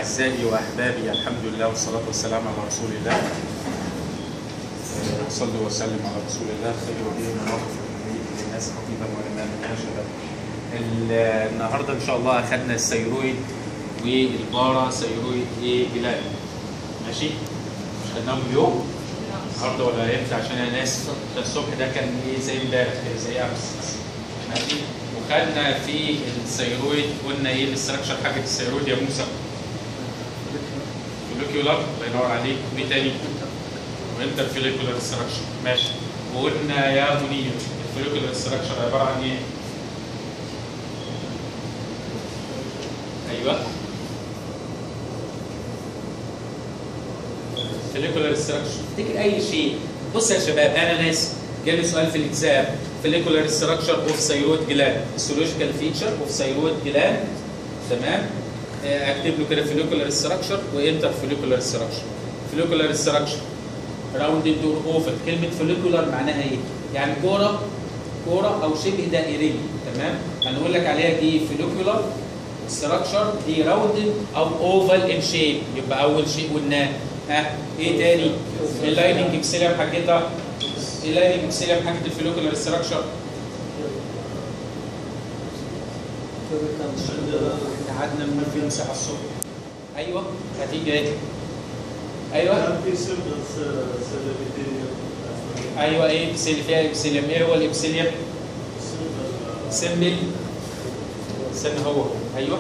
أعزائي وأحبابي الحمد لله والصلاة والسلام على رسول الله آه، صلوا وسلم على رسول الله خير ودين ونقف للناس خطيبا وإماما يا شباب ال- النهارده إن شاء الله أخذنا الثيرويد والبارا ثيرويد إيه بلاد ماشي مش خدناهم اليوم النهارده ولا امتى عشان انا ناس ده الصبح ده كان ايه زي امبارح كده زي امس ماشي وخدنا في الثيرويد قلنا ايه الاستراكشر حاجه الثيرويد يا موسى فوليكيولار الله ينور عليك وايه تاني؟ وانتر فوليكيولار استراكشر ماشي وقلنا يا منير الفوليكيولار استراكشر عباره عن ايه؟ ايوه فوليكولار استراكشر افتكر اي شيء بص يا شباب انا ناس جالي سؤال في الاكزام فوليكولار استراكشر اوف ثيرويد جلاند السولوجيكال فيتشر اوف ثيرويد جلاند تمام آه، اكتب له كده فوليكولار استراكشر وانتر فوليكولار استراكشر فوليكولار استراكشر راوندد دور اوفل كلمه فوليكولار معناها ايه؟ يعني كوره كوره او شبه دائريه تمام هنقول لك عليها دي فوليكولار ستراكشر دي راوندد او اوفال ان شيب يبقى اول شيء قلناه ها ايه تاني اللايننج ابسيليوم حاجتها اللايننج ابسيليوم حاجه الفوليكولار ستراكشر قعدنا من فين ساعه الصبح ايوه هتيجي ايه ايوه كان في سيمبل سيلابيتيريا ايوه ايه ابسيليوم فيها ابسيليوم ايه هو الابسيليوم سمبل استنى هو ايوه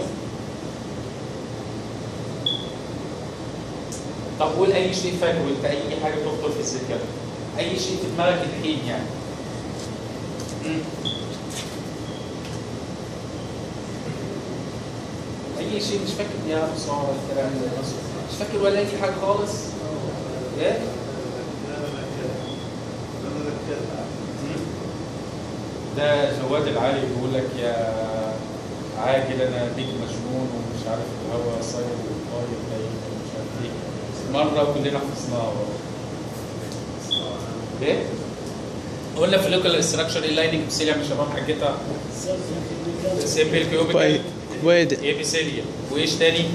طب قول اي شيء فاكره انت اي حاجه تخطر في الذاكره اي شيء في دماغك الحين يعني مم. اي شيء مش فاكر يا صار الكلام ده مش فاكر ولا اي حاجه خالص ايه ده جواد العالي بيقول لك يا عاجل انا بيك مجنون ومش عارف الهوا صاير وطاير باين ومش عارف ايه مره وكلنا حفظناها برضه. ايه؟ قلنا في اللوكال استراكشر اللايننج ابسيليا مش شباب حاجتها سيمبل كيوبيك ويد ويد ايه بيسيليا وايش تاني؟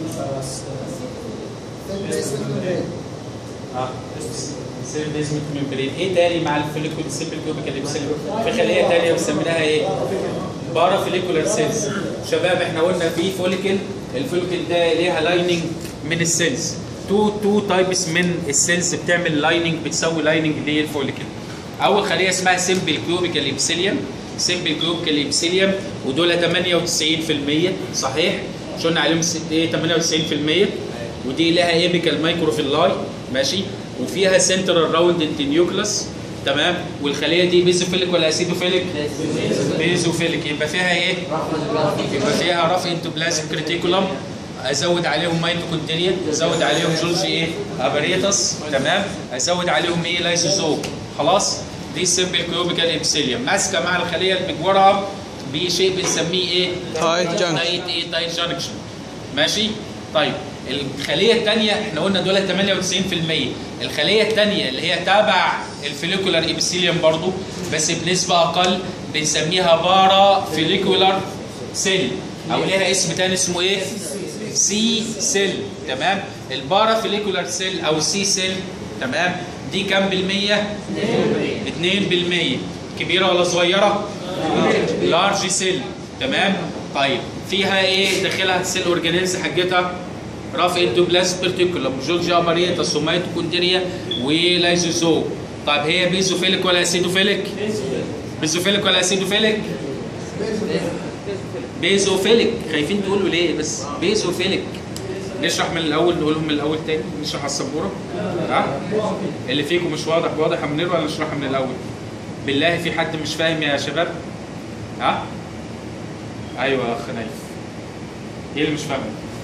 اه سيل بيزمنت ممبرين ايه تاني مع الفوليكول سيمبل كيوبيكال ابسيليا في خليه تانيه بنسميها ايه؟ بارا فوليكولار سيلز شباب احنا قلنا في فوليكل الفوليكل ده ليها لايننج من السيلز تو تو تايبس من السيلز بتعمل لايننج بتسوي لايننج للفوليكل اول خليه اسمها سيمبل كيوبيكال ابسيليوم سيمبل كيوبيكال ابسيليوم ودول 98% صحيح مش قلنا عليهم س- ايه 98% ودي لها ايبيكال مايكروفيلاي ماشي وفيها سنترال راوند نيوكلاس تمام والخليه دي بيزوفيليك ولا اسيدوفيليك؟ بيزوفيليك يبقى فيها ايه؟ يبقى فيها رف انتوبلازم كريتيكولم ازود عليهم ميتوكوندريا ازود عليهم جولجي ايه؟ ابريتس تمام ازود عليهم ايه؟ لايسوزوم خلاص؟ دي سيمبل كيوبيكال ابسيليوم ماسكه مع الخليه اللي بجوارها بشيء بنسميه ايه؟ تايت جانكشن. تايت ايه؟ تايت جانكشن ماشي؟ طيب الخليه الثانيه احنا قلنا دول 98% الخليه الثانيه اللي هي تابع الفوليكولار ابيثيليوم برضو بس بنسبه اقل بنسميها بارا فوليكولار سيل او ليها اسم تاني اسمه ايه سي سيل تمام البارا فوليكولار سيل او سي سيل تمام دي كام بالمية 2% كبيرة ولا صغيرة لارج سيل تمام طيب فيها ايه داخلها سيل اورجانيلز حاجتها راف اندوبلاست بيرتيكولم جورجيا اباريتا سوميتوكوندريا ولايزوزوم طيب هي بيزوفيليك ولا اسيدوفيليك بيزوفيليك ولا اسيدوفيليك بيزوفيليك خايفين تقولوا ليه بس بيزوفيليك نشرح من الاول نقولهم من الاول تاني نشرح على السبوره ها اللي فيكم مش واضح واضح يا منير ولا نشرحها من الاول بالله في حد مش فاهم يا شباب ها ايوه يا اخ نايف ايه اللي مش فاهم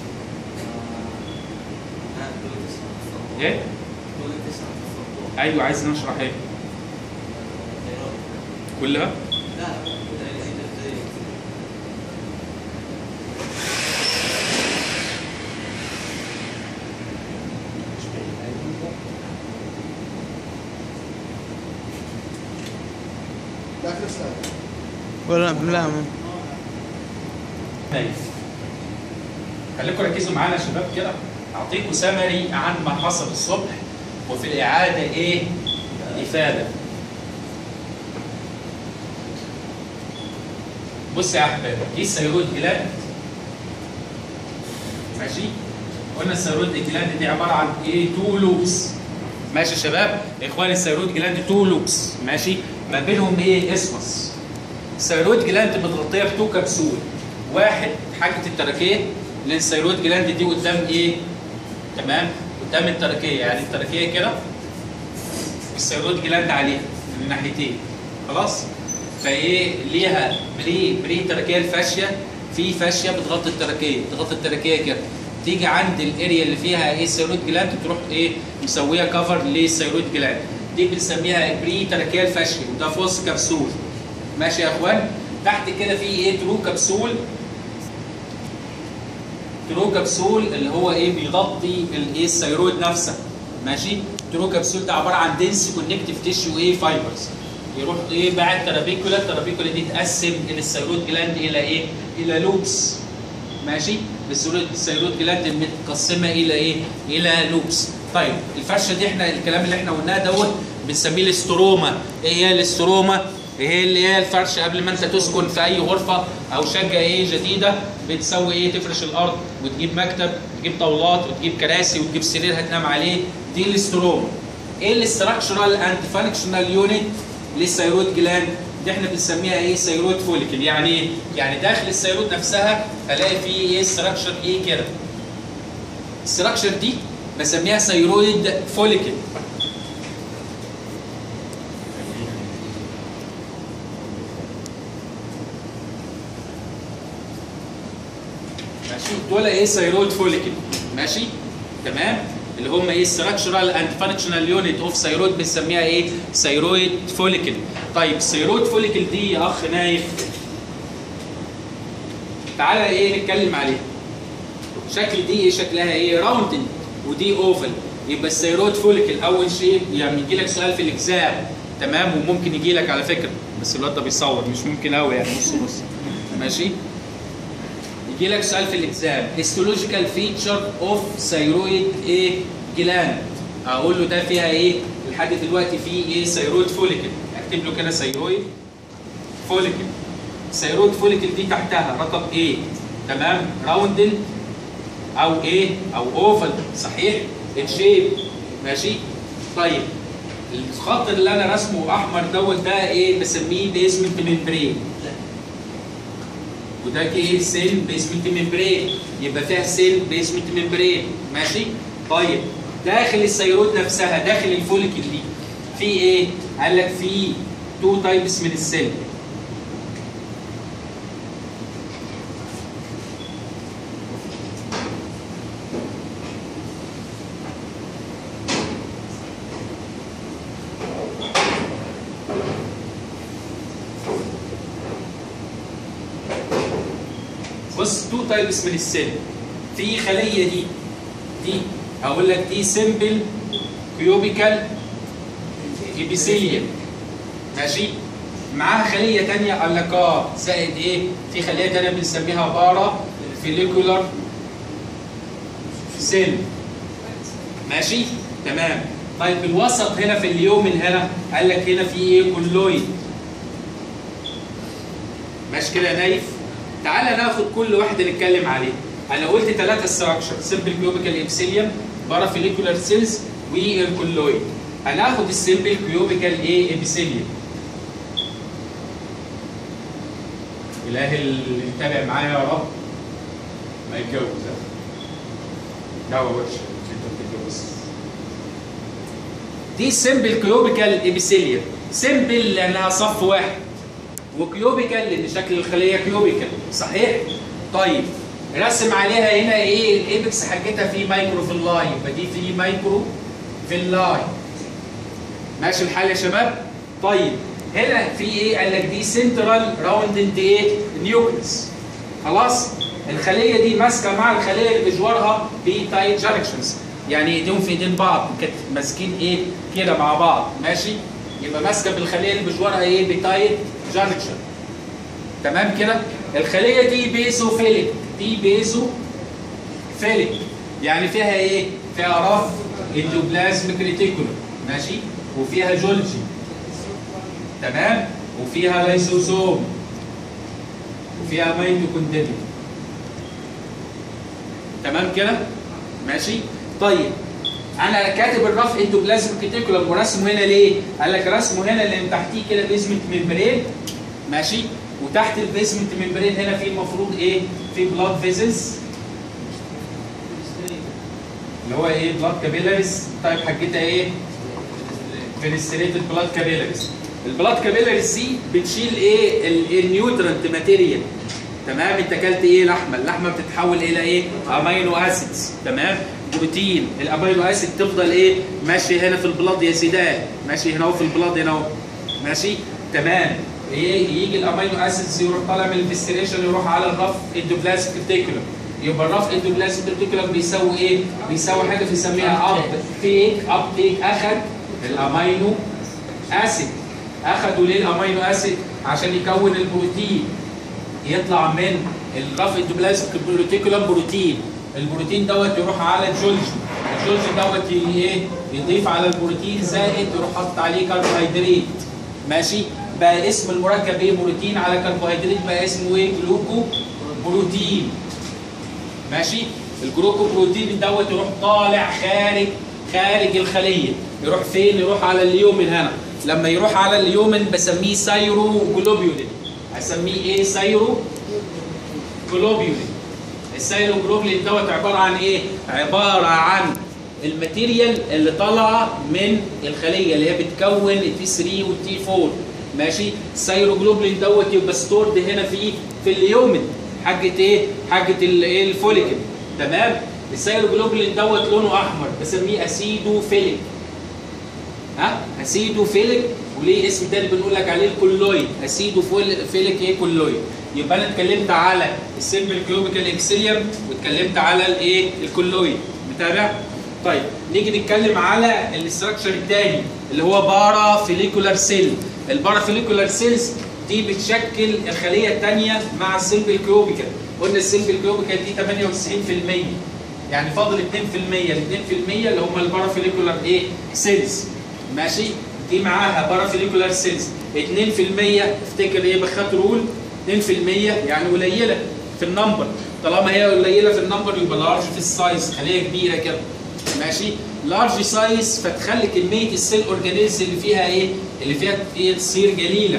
ايه ايوه عايز نشرح ايه كلها ولا لا ما- نايف خليكم ركزوا معانا يا شباب كده اعطيكم سمري عن ما حصل الصبح وفي الاعاده ايه افاده بص يا احباب دي الثيرويد جلاند ماشي قلنا الثيرويد جلاند دي عباره عن ايه تو لوبس ماشي يا شباب اخواني الثيرويد جلاند تو لوبس ماشي ما بينهم ايه اسمس الثيرويد جلاند متغطيه بتو كبسول واحد حاجه التركيه لان الثيرويد جلاند دي قدام ايه تمام قدام التركيه يعني التركيه كده الثيرويد جلاند عليها من الناحيتين خلاص فايه ليها بري بري تركيه الفاشيه في فاشيه بتغطي التركيه تغطي التركيه كده تيجي عند الاريا اللي فيها ايه الثيرويد جلاند تروح ايه مسويه كفر للثيرويد جلاند دي بنسميها بري تركيه الفاشيه وده في وسط كبسول ماشي يا اخوان تحت كده في ايه ترو كبسول ترو كبسول اللي هو ايه بيغطي الايه الثيرويد نفسها ماشي ترو كبسول ده عباره عن دنس كونكتيف تيشو ايه فايبرز يروح ايه بعد ترابيكولا الترابيكولا دي تقسم الثيرويد جلاند الى ايه الى لوبس ماشي الثيرويد الثيرويد جلاند متقسمه الى ايه الى لوبس طيب الفرشه دي احنا الكلام اللي احنا قلناه دوت بنسميه الاستروما ايه هي الاستروما هي اللي هي الفرش قبل ما انت تسكن في اي غرفه او شقه ايه جديده بتسوي ايه تفرش الارض وتجيب مكتب وتجيب طاولات وتجيب كراسي وتجيب سرير هتنام عليه دي الاستروما ايه الاستراكشرال اند فانكشنال يونت للثيرويد جلاند دي احنا بنسميها ايه ثيرويد فوليكل يعني ايه يعني داخل الثيرويد نفسها الاقي فيه ايه استراكشر ايه كده الاستراكشر دي بسميها ثيرويد فوليكل ماشي دول ايه ثيرويد فوليكل ماشي تمام اللي هم ايه structural and functional unit اوف ثيرويد بنسميها ايه ثيرويد فوليكل طيب الثيرويد فوليكل دي يا اخ نايف تعالى ايه نتكلم عليها شكل دي ايه شكلها ايه راوندد ودي اوفل يبقى الثيرويد فوليكل اول شيء يعني يجي لك سؤال في الاكزام تمام وممكن يجي لك على فكره بس الواد ده بيصور مش ممكن قوي يعني نص نص ماشي يجي لك سؤال في الاكزام هيستولوجيكال فيتشر اوف ثيرويد ايه جلاند اقول له ده فيها ايه لحد دلوقتي في ايه ثيرويد فوليكل اكتب له كده ثيرويد فوليكل ثيرويد فوليكل دي تحتها رقم ايه تمام راوندد او ايه او اوفل صحيح الشيب ماشي طيب الخط اللي انا رسمه احمر دوت ده ايه بسميه بيزمنت ممبرين وده ايه سيل بيزمنت ممبرين يبقى فيها سيل بيزمنت ممبرين ماشي طيب داخل الثيرويد نفسها داخل الفوليكل دي في ايه قال لك في تو تايبس من السيل بص تو تايبس من السيل في خليه دي دي هقول لك دي سمبل كيوبيكال ابيثيليوم ماشي معاها خليه ثانيه قال لك اه زائد ايه في خليه ثانيه بنسميها بارا فيليكولار سيل ماشي تمام طيب الوسط هنا في اليومن هنا قال لك هنا في ايه كولويد ماشي كده يا نايف تعالى ناخد كل واحده نتكلم عليه انا قلت ثلاثه ستراكشر سمبل كيوبيكال ابسيليوم بارافيليكولار سيلز والكولويد هناخد السمبل كيوبيكال ايه ابسيليوم اله اللي يتابع معايا يا رب ما يتجوز دعوه وحشه انت بتتجوز دي سمبل كيوبيكال ابسيليوم سمبل لانها صف واحد وكيوبيكال لان شكل الخليه كيوبيكال صحيح طيب رسم عليها هنا ايه الايبكس حاجتها في مايكرو فيلاي يبقى دي في مايكرو فيلاي ماشي الحال يا شباب طيب هنا في ايه قال لك دي سنترال راوندد ايه نيوكليس خلاص الخليه دي ماسكه مع الخليه اللي بجوارها بتايت جانكشنز يعني ايديهم في ايدين بعض كده ماسكين ايه كده مع بعض ماشي يبقى ماسكه بالخليه اللي بجوارها ايه بتايت جانكشن تمام كده الخليه دي بيزوفيليك دي بيزو فيلك يعني فيها ايه فيها رف اندوبلازميك ريتيكولوم ماشي وفيها جولجي تمام وفيها ليسوسوم وفيها ميتوكوندريا تمام كده ماشي طيب انا كاتب الرف اندوبلازميك ريتيكولوم ورسمه هنا ليه قال لك رسمه هنا لان تحتيه كده بيزمنت ممبرين ماشي وتحت البيزمنت ممبرين هنا في المفروض ايه في بلاد فيزلز اللي هو ايه بلاد كابيلاريز طيب حاجتها ايه فينستريتد بلاد كابيلاريز البلاد كابيلاريز دي بتشيل ايه ال- النيوترنت ماتيريال تمام انت اكلت ايه لحمه اللحمه بتتحول الى ايه امينو اسيدز تمام بروتين الامينو اسيد تفضل ايه ماشي هنا في البلاد يا سيدان ماشي هنا اهو في البلاد هنا اهو ماشي تمام ايه يجي الامينو اسيدز يروح طالع من الفيستريشن يروح على الرف اندوبلازميك ريتيكولوم يبقى الرف اندوبلازميك ريتيكولوم بيساوي ايه بيساوي حاجه بنسميها اب تيك اب تيك اخد الامينو اسيد اخدوا ليه الامينو اسيد عشان يكون البروتين يطلع من الرف اندوبلازميك ريتيكولوم بروتين البروتين دوت يروح على الجولجي الجولجي دوت ي- ايه يضيف على البروتين زائد يروح حاطط عليه كربوهيدرات ماشي بقى اسم المركب ايه بروتين على كربوهيدرات بقى اسمه ايه جلوكو بروتين ماشي الجلوكو بروتين دوت يروح طالع خارج خارج الخليه يروح فين يروح على اليومن هنا لما يروح على اليومن بسميه سايرو جلوبيولين اسميه ايه سايرو جلوبيولين السايرو جلوبيولين دوت عباره عن ايه عباره عن الماتيريال اللي طالعه من الخليه اللي هي بتكون التي 3 والتي 4 ماشي السايرو جلوبيولين دوت يبقى ستورد هنا في في اليومن حاجه ايه حاجه الايه الفوليكل تمام السايرو جلوبيولين دوت لونه احمر بسميه اسيدو فيليك ها اسيدو فيليك وليه اسم تاني بنقول لك عليه الكولويد اسيدو فول- فيليك ايه كولويد يبقى انا اتكلمت على السيمبل كيوبيكال اكسيليوم واتكلمت على الايه الكولويد متابع طيب نيجي نتكلم على الاستراكشر الثاني اللي هو بارا فيليكولار سيل البارا فيليكولار سيلز دي بتشكل الخليه الثانيه مع السيمبل كيوبيكال قلنا السيمبل كيوبيكال دي 98% يعني فاضل 2% ال 2% اللي هم البارافيليكولار ايه سيلز ماشي دي معاها بارافيليكولار سيلز 2% افتكر ايه بخات رول 2% يعني قليله في النمبر طالما هي قليله في النمبر يبقى لارج في السايز خليه كبيره كده ماشي لارج سايز فتخلي كميه السيل اورجانيز اللي فيها ايه اللي فيها ايه تصير جليله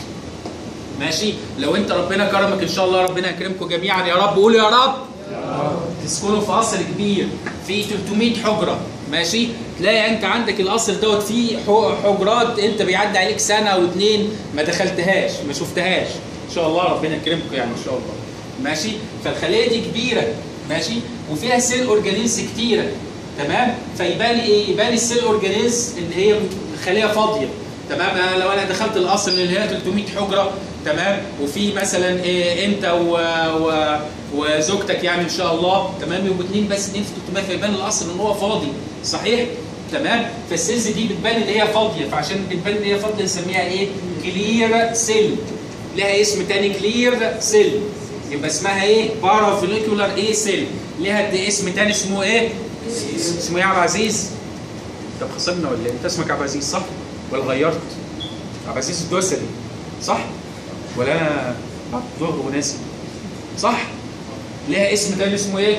ماشي لو انت ربنا كرمك ان شاء الله ربنا يكرمكم جميعا يا رب قولوا يا رب تسكنوا في قصر كبير فيه 300 حجره ماشي تلاقي انت عندك القصر دوت فيه ح- حجرات انت بيعدي عليك سنه او اتنين ما دخلتهاش ما شفتهاش ان شاء الله ربنا يكرمكم يعني ان شاء الله ماشي فالخليه دي كبيره ماشي وفيها سيل اورجانيز كتيره تمام فيبان ايه يبان السيل اورجانيز ان هي خليه فاضيه تمام أنا لو انا دخلت القصر اللي هنا 300 حجره تمام وفي مثلا إيه انت و... و... وزوجتك يعني ان شاء الله تمام يبقوا اثنين بس اثنين في 300 فيبان القصر ان هو فاضي صحيح تمام فالسيلز دي بتبان ان هي فاضيه فعشان بتبان ان هي فاضيه نسميها ايه كلير سيل لها اسم تاني كلير سيل يبقى اسمها ايه بارافوليكولار ايه سيل لها د- اسم تاني اسمه ايه اسمه ايه يا عبد العزيز طب خسرنا ولا ايه انت اسمك عبد العزيز صح ولا غيرت عبد العزيز الدوسري صح ولا انا بعد ظهر وناسي صح ليها اسم تاني اسمه ايه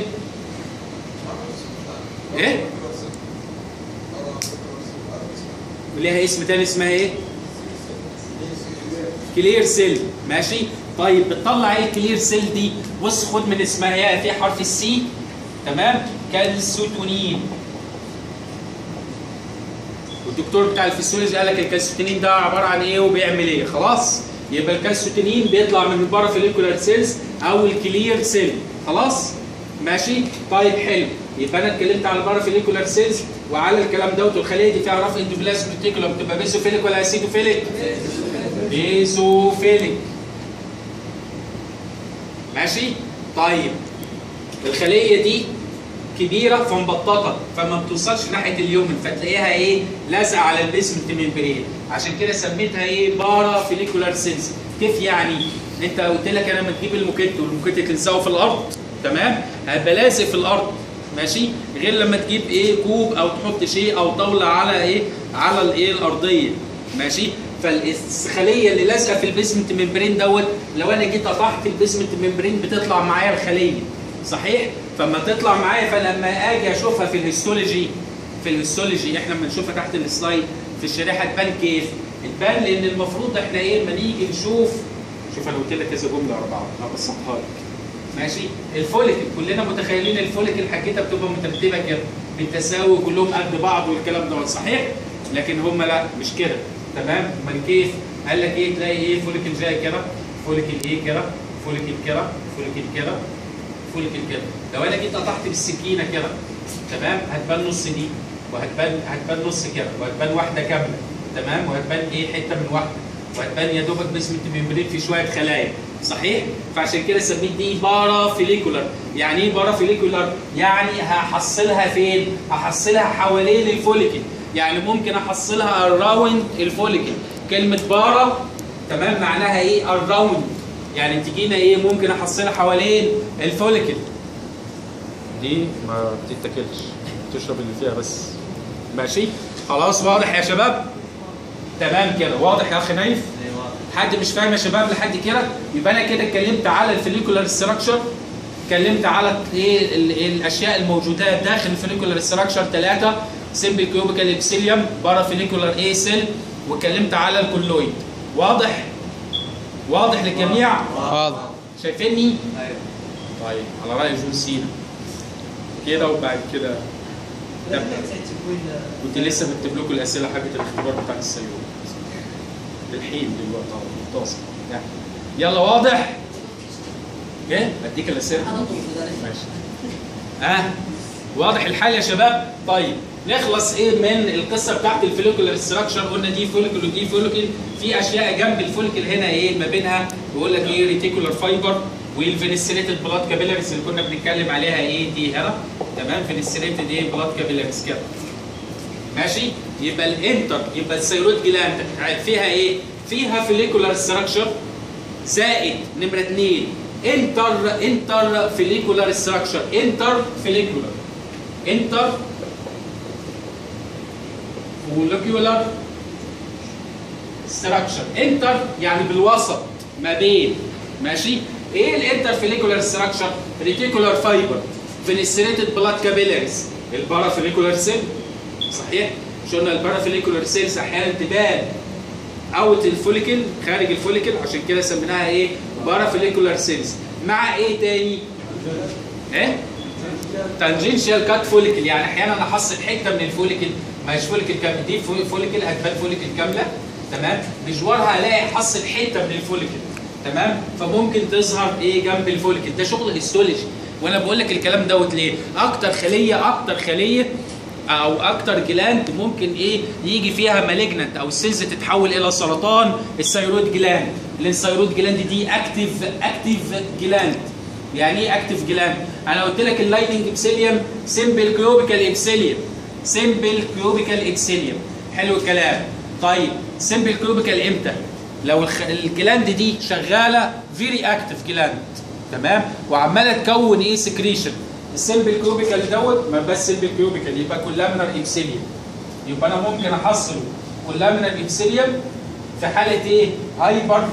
ايه ليها اسم تاني اسمها ايه كلير سيل ماشي طيب بتطلع ايه الكلير سيل دي بص خد من اسمها هي في حرف السي تمام كالسيتونين والدكتور بتاع الفسيولوجي قال لك الكالسيتونين ده عباره عن ايه وبيعمل ايه خلاص يبقى الكالسيتونين بيطلع من البارافيليكولار سيلز او الكلير سيل خلاص ماشي طيب حلو يبقى انا اتكلمت على البارافيليكولار سيلز وعلى الكلام دوت والخليه دي فيها رف اندوبلازم ريتيكولم بتبقى بيزوفيليك ولا اسيدوفيليك بيزوفيليك ماشي طيب الخليه دي كبيره فمبططه فما بتوصلش ناحيه اليومن فتلاقيها ايه لازقه على البيسمنت ممبرين عشان كده سميتها ايه بارا فيليكولار سيلز كيف يعني انت قلت لك انا لما تجيب الموكيت والموكيت تلزقه في الارض تمام هيبقى لازق في الارض ماشي غير لما تجيب ايه كوب او تحط شيء او طاوله على ايه على الايه الارضيه ماشي فالخليه اللي لازقه في البيزمنت ممبرين دوت لو انا جيت قطعت البيزمنت ممبرين بتطلع معايا الخليه صحيح فما تطلع معايا فلما اجي اشوفها في الهيستولوجي في الهيستولوجي احنا لما نشوفها تحت السلايد في الشريحه تبان كيف تبان لان المفروض احنا ايه لما نيجي نشوف شوف انا قلت لك كذا جمله ورا بعض هبسطها لك ماشي الفوليكل كلنا متخيلين الفوليكل حاجتها بتبقى مترتبه كده بالتساوي كلهم قد بعض والكلام دوت صحيح لكن هم لا مش كده تمام امال كيف قال لك ايه تلاقي ايه فوليكل جاي كده فوليكل ايه كده فوليكل كده فوليكل كده فوليكل كده لو انا جيت قطعت بالسكينه كده تمام هتبان نص دي وهتبان هتبان نص كده وهتبان واحده كامله تمام وهتبان ايه حته من واحده وهتبان يا دوبك بسمه ممبرين في شويه خلايا صحيح فعشان كده سميت دي بارا فيليكولار يعني ايه بارا فيليكولار يعني هحصلها فين هحصلها حوالين الفوليكل يعني ممكن احصلها اراوند الفوليكل كلمه بارا تمام معناها ايه اراوند يعني تجينا ايه ممكن احصلها حوالين الفوليكل دي ما بتتاكلش تشرب اللي فيها بس ماشي خلاص واضح يا شباب تمام كده واضح يا اخي نايف حد مش فاهم يا شباب لحد كده يبقى انا كده اتكلمت على الفوليكولار ستراكشر اتكلمت على ايه ال- الاشياء الموجودات داخل الفوليكولار ستراكشر ثلاثه سمبل كيوبيكال ابسيليوم بارا فوليكولار اي سيل واتكلمت على الكولويد واضح واضح للجميع واضح شايفيني طيب على راي جون سينا كده وبعد كده تبدا كنت لسه بكتب لكم الاسئله حاجه الاختبار بتاع السيول للحين دلوقتي اهو متصل يعني. يلا واضح ايه اديك الاسئله ماشي اه واضح الحال يا شباب طيب نخلص ايه من القصه بتاعت الفوليكولار ستراكشر قلنا دي فوليكل ودي فوليكل في اشياء جنب الفوليكل هنا ايه ما بينها بيقول لك ايه ريتيكولار فايبر والفينستريتد بلاد كابيلاريز اللي كنا بنتكلم عليها ايه دي هنا تمام فينستريتد ايه بلاد كابيلاريز كده ماشي يبقى الانتر يبقى الثيرويد جلاند فيها ايه فيها فوليكولار ستراكشر زائد نمره اثنين انتر انتر فوليكولار ستراكشر انتر فوليكولار انتر فوليكولار ستراكشر انتر يعني بالوسط ما بين ماشي ايه الانتر فوليكولار ستراكشر ريتيكولار فايبر فينستريتد بلاد كابيلاريز البارا فوليكولار سيل صحيح مش قلنا البارا فوليكولار سيلز احيانا تبان اوت الفوليكل خارج الفوليكل عشان كده سميناها ايه بارا فوليكولار سيلز مع ايه تاني ايه تانجنشال كات فوليكل يعني احيانا احصل حته من الفوليكل ما هيش فوليكل كامله دي فو- فوليكل هتبان فوليكل كامله تمام بجوارها الاقي حصل حته من الفوليكل تمام فممكن تظهر ايه جنب الفوليكل ده شغل هيستولوجي وانا بقول لك الكلام دوت ليه اكتر خليه اكتر خليه او اكتر جلاند ممكن ايه يجي فيها مالجنت او السيلز تتحول الى سرطان الثيرويد جلاند لان الثيرويد جلاند دي اكتيف اكتيف جلاند يعني ايه اكتيف جلاند انا قلت لك اللايننج ابسيليوم سمبل كيوبيكال ابسيليوم سمبل كيوبيكال ابسيليوم حلو الكلام طيب سمبل كيوبيكال امتى لو الخ... الجلاند دي شغاله فيري اكتيف جلاند تمام وعماله تكون ايه سكريشن السمبل كيوبيكال دوت ما بس سمبل كيوبيكال يبقى كولامينر ابسيليوم يبقى انا ممكن احصله كولامينر ابسيليوم في حاله ايه هايبر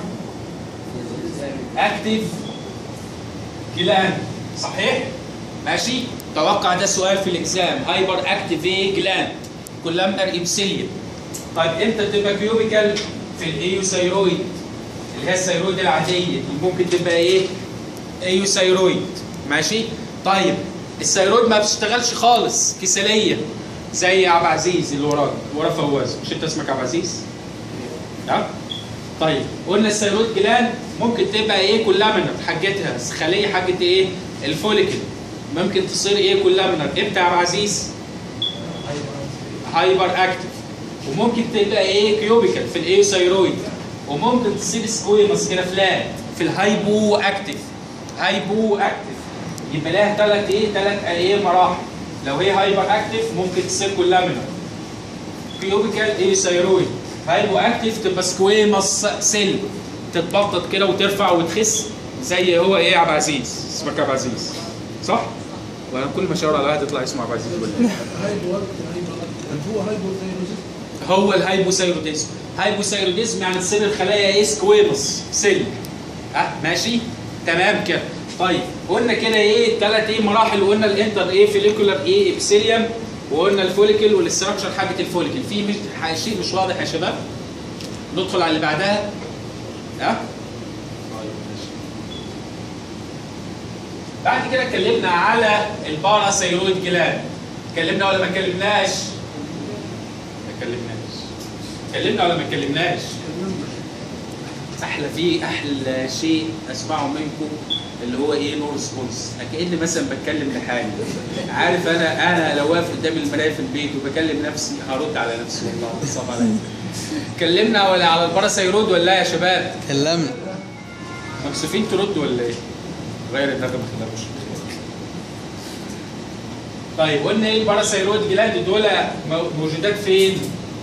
اكتيف جلاند صحيح ماشي توقع ده سؤال في الاكزام هايبر اكتيف ايه جلاند كولامنر ابسيليوم طيب امتى تبقى كيوبيكال في الايوثايرويد اللي هي الثيرويد العاديه دي ممكن تبقى ايه ايوثايرويد ماشي طيب الثيرويد ما بتشتغلش خالص كسليه زي عبد العزيز اللي وراك ورا فواز مش انت اسمك عبد العزيز؟ ها؟ طيب قلنا الثيرويد جلاند ممكن تبقى ايه كولامينر حاجتها خليه حاجه ايه الفوليكل ممكن تصير ايه كولامينر امتى يا عبد العزيز هايبر اكتف وممكن تبقى ايه كيوبيكال في الايوثايرويد وممكن تصير سكويمس كده فلات في الهايبو اكتف هايبو اكتف يبقى لها ثلاث ايه ثلاث ايه مراحل لو هي هايبر اكتف ممكن تصير كولامينر كيوبيكال ايوثايرويد هايبو اكتف تبقى سكويمس سيل تتبطط كده وترفع وتخس زي هو ايه يا عبد العزيز اسمك يا عبد العزيز صح؟ وانا كل ما اشاور على واحد يطلع اسمه عبد العزيز ولا هايبو هو هايبوثايروزيس هو الهايبوثايروديزم هايبوثايروديزم يعني تصير الخلايا ايه سكويمس سيل ها ماشي تمام كده طيب قلنا كده ايه الثلاث ايه مراحل وقلنا الانتر ايه فوليكولار ايه ابسيليوم وقلنا الفوليكل والاستراكشر حاجه الفوليكل في مش شيء مش واضح يا شباب ندخل على اللي بعدها ها طيب ماشي بعد كده اتكلمنا على الباراسيرويد جلاند اتكلمنا ولا ما اتكلمناش ما اتكلمناش اتكلمنا ولا ما اتكلمناش احلى فيه احلى شيء اسمعه منكم اللي هو ايه نو ريسبونس كاني مثلا بتكلم لحالي عارف انا انا لو واقف قدام المرايه في البيت وبكلم نفسي هرد على نفسي والله صعب عليا اتكلمنا ولا على الباراسيرود ولا لا يا شباب كلمنا مكسوفين تردوا ولا ايه غير النغمه كده مش طيب قلنا ايه الباراسيرويد جلاند دول مو- موجودات فين؟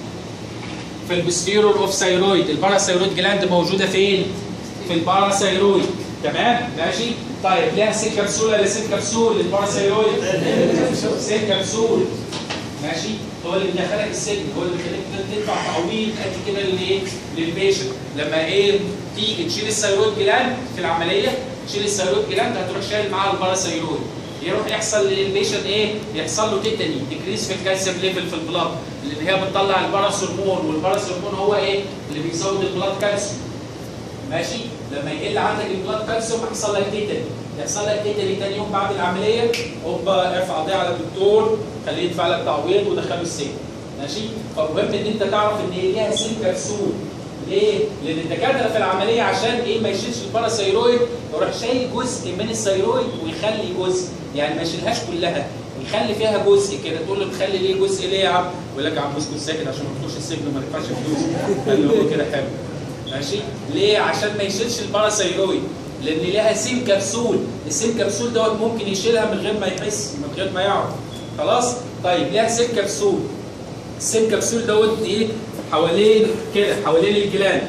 في البستيرور اوف ثايرويد الباراسيرويد جلاند موجوده فين؟ في الباراسيرويد تمام ماشي طيب ليها سين كبسول ولا سين كبسول الباراسيرويد سين كبسول ماشي هو اللي بيدخلك السجن هو اللي بيخليك تدفع تعويض قد كده للايه؟ للبيشنت لما ايه تيجي تشيل الثايرويد جلاند في العمليه تشيل الثايرويد جلاند هتروح شايل معاها الباراسيرويد يروح يحصل للبيشنت ايه؟ يحصل له تيتاني ديكريس في الكالسيوم ليفل في البلاد لان هي بتطلع الباراس هرمون والباراس هرمون هو ايه؟ اللي بيزود البلاد كالسيوم ماشي لما يقل عندك البلاد كالسيوم يحصل لك تيتاني يحصل لك تيتاني تاني يوم بعد العمليه هوبا ارفع قضيه على الدكتور خليه يدفع لك تعويض ودخله السجن ماشي فمهم ان انت تعرف ان هي ليها سين كبسول ليه؟ لان الدكاتره في العمليه عشان ايه ما يشيلش الباراسيرويد يروح شايل جزء من الثيرويد ويخلي جزء يعني ما يشيلهاش كلها يخلي فيها جزء كده تقول له تخلي ليه جزء ليه يا عم؟ يقول لك يا عم اسكت ساكت عشان ما تخش السجن وما تدفعش فلوس قال له هو كده حلو ماشي ليه عشان ما يشيلش الباراسيرويد لان ليها سين كبسول السين كبسول دوت ممكن يشيلها من غير ما يحس من غير ما يعرف خلاص طيب ليها سين كبسول السين كبسول دوت ايه حوالين كده حوالين الجلاند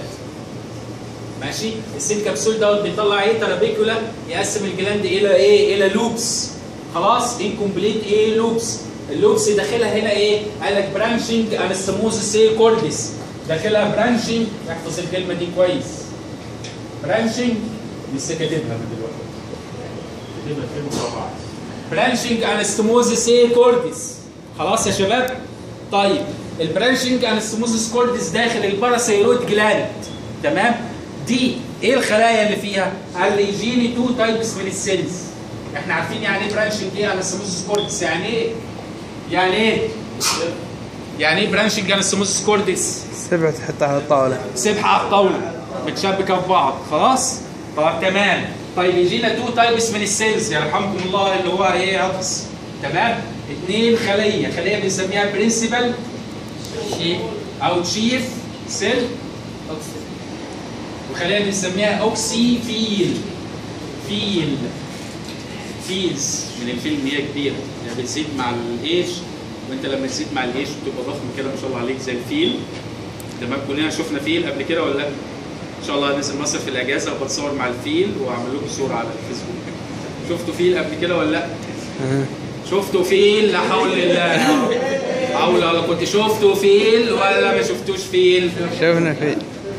ماشي السين كبسول دوت بيطلع ايه ترابيكولا يقسم الجلاند الى ايه الى لوبس خلاص انكمبليت ايه لوبس اللوبس داخلها هنا ايه قال لك برانشنج انستموزس ايه كوردس داخلها برانشنج احفظ الكلمه دي كويس برانشنج لسه كاتبها من دلوقتي كاتبها في المربع برانشنج انستموزس ايه كوردس خلاص يا شباب طيب البرانشنج انستموزس كوردس داخل الباراسيرويد جلاند تمام دي ايه الخلايا اللي فيها قال لي يجيني تو تايبس من السيلز احنا عارفين يعني ايه برانشنج ايه انستموزس كوردس يعني ايه يعني ايه يعني ايه برانشنج انستموزس كوردس سبعة تحطها على الطاولة سبحه على الطاوله متشبكه في بعض خلاص طب تمام طيب يجينا تو تايبس من السيلز يرحمكم الله اللي هو ايه عطس تمام اثنين خليه خليه بنسميها برنسبل او تشيف سيل وخليه بنسميها اوكسي فيل فيل فيلز من الفيلم هي كبيره يعني بتزيد مع الايش وانت لما تزيد مع الايش بتبقى ضخم كده ما شاء الله عليك زي الفيل تمام كلنا شفنا فيل قبل كده ولا لا؟ ان شاء الله ننزل مصر في الاجازه وبتصور مع الفيل واعمل لكم صوره على الفيسبوك شفتوا فيل قبل كده ولا لا؟ شفتوا فيل لا حول الله حول ولا كنت شفتوا فيل ولا ما شفتوش فيل؟ شفنا في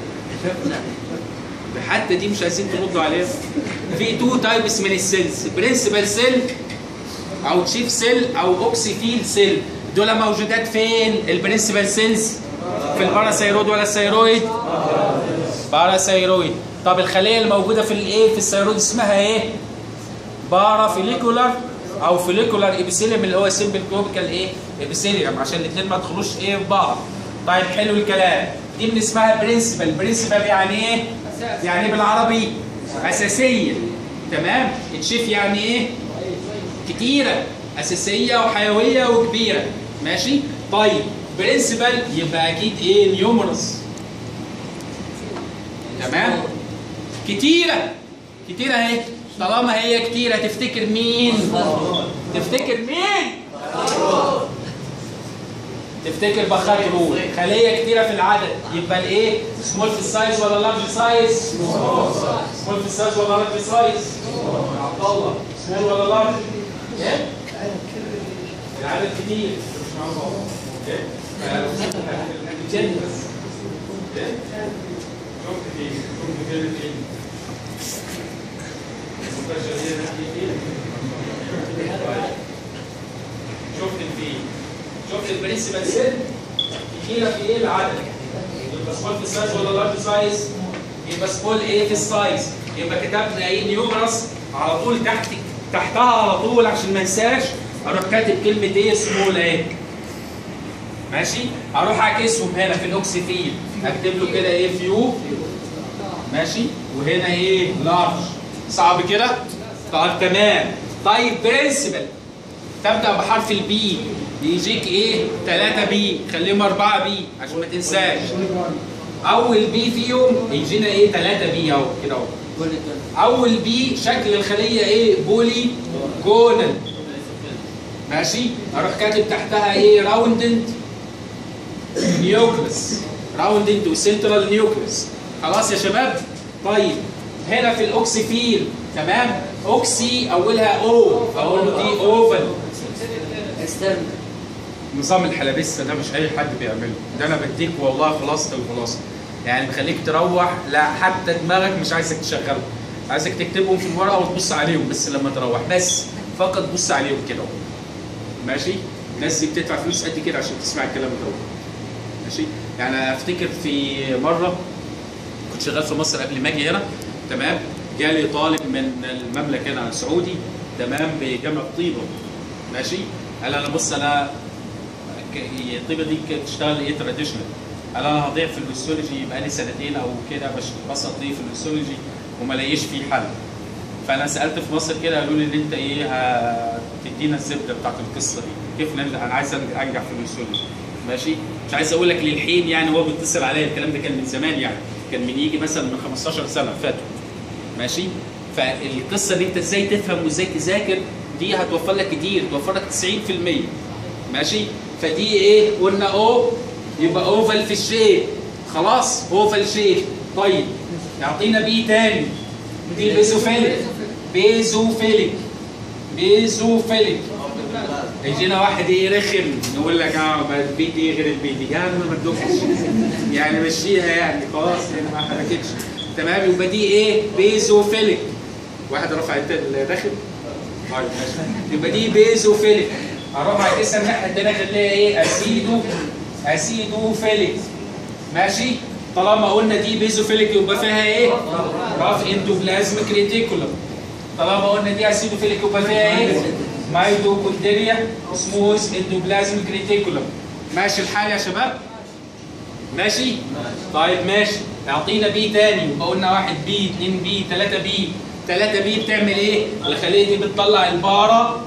حتى دي مش عايزين تردوا عليها في تو تايبس من السيلز برنسبل سيل او تشيف سيل او اوكسيفيل سيل دول موجودات فين البرنسبل سيلز في الباراسيرويد ولا الثيرويد باراسيرويد طب الخليه الموجوده في الايه في الثيرويد اسمها ايه بارافيليكولار او فيليكولار ابيثيليوم اللي هو سيمبل كلوبيكال ايه ابيثيليوم عشان الاثنين ما يدخلوش ايه في بعض طيب حلو الكلام دي من اسمها برنسبل برنسبل يعني ايه يعني ايه بالعربي اساسيه تمام تشيف يعني ايه كتيره اساسيه وحيويه وكبيره ماشي طيب برنسبل يبقى اكيد ايه نيومرس تمام كتيره كتيره اهي طالما هي كتيره تفتكر مين تفتكر مين تفتكر بخار رول خليه كتيره في العدد يبقى الايه سمول في السايز ولا لارج سايز سمول في السايز ولا لارج سايز عبد الله سمول ولا لارج ايه؟ العدد كتير مش مع بعض اوكي فالجن بس اوكي شفت فين شفت فين فين المستشفى دي طيب. شفت الفين شفت البرنسبل سيل يجي لك ايه العدد يبقى سمول في السايز ولا لارج سايز يبقى سمول ايه في السايز يبقى كتبنا ايه نيومرس على طول تحت تحتها على طول عشان ما انساش اروح كاتب كلمه ايه سمول ايه ماشي اروح اعكسهم هنا في الاوكسيفيل اكتب له كده ايه فيو ماشي وهنا ايه لارج صعب كده طيب تمام طيب برنسبل تبدا بحرف البي يجيك ايه 3 بي خليهم 4 بي عشان ما تنساش اول بي فيهم يجينا ايه 3 بي اهو كده اهو اول بي شكل الخليه ايه بولي جونال ماشي اروح كاتب تحتها ايه راوندد نيوكلس راوندد وسنترال نيوكلس خلاص يا شباب طيب هنا في الاوكسيفيل تمام اوكسي اولها او اقول له دي اوفل نظام الحلبسه ده مش اي حد بيعمله ده انا بديك والله خلاصه الخلاصه يعني بخليك تروح لا حتى دماغك مش عايزك تشغله عايزك تكتبهم في الورقه وتبص عليهم بس لما تروح بس فقط بص عليهم كده اهو. ماشي الناس دي بتدفع فلوس قد كده عشان تسمع الكلام ده اهو. ماشي يعني افتكر في مره كنت شغال في مصر قبل ما اجي هنا تمام جالي طالب من المملكه هنا سعودي تمام بجامعه طيبه ماشي قال انا بص انا ك- الطيبه دي كانت بتشتغل ايه تراديشنال قال انا هضيع في الهيستولوجي بقالي سنتين او كده بش- بسقط ايه في الهيستولوجي وما لاقيش فيه حل فانا سالت في مصر كده قالوا لي ان انت ايه هتدينا الزبده بتاعت القصه دي كيف ننجح انا عايز انجح في الهيستولوجي ماشي مش عايز اقول لك للحين يعني هو بيتصل عليا الكلام ده كان من زمان يعني كان من يجي مثلا من 15 سنه فاتوا ماشي فالقصه دي انت ازاي تفهم وازاي تذاكر دي هتوفر لك كتير توفر لك 90% ماشي فدي ايه قلنا او يبقى اوفال في الشيب خلاص اوفال شيب طيب يعطينا بي تاني دي بيزوفيليك بيزوفيليك بيزوفيليك يجينا واحد ايه رخم يقول لك اه ما البيت ايه غير البيت دي يعني ما تدوخش يعني مشيها يعني خلاص يعني ما حركتش تمام يبقى دي ايه بيزوفيليك واحد رفع الت- الرخم طيب ماشي يبقى دي بيزوفيليك اروح اعكسها الناحيه الثانيه اخليها ايه اسيدو اسيدوفيليك ماشي طالما قلنا دي بيزوفيليك يبقى فيها ايه؟ راف اندوبلازميك ريتيكولم طالما قلنا دي اسيدوفيليك يبقى فيها ايه؟ مايتوكوندريا سموث اندوبلازميك ريتيكولم ماشي الحال يا شباب؟ ماشي؟ طيب ماشي اعطينا بي تاني يبقى قلنا واحد بي اثنين بي ثلاثة بي ثلاثة بي بتعمل ايه؟ الخلية دي بتطلع البارا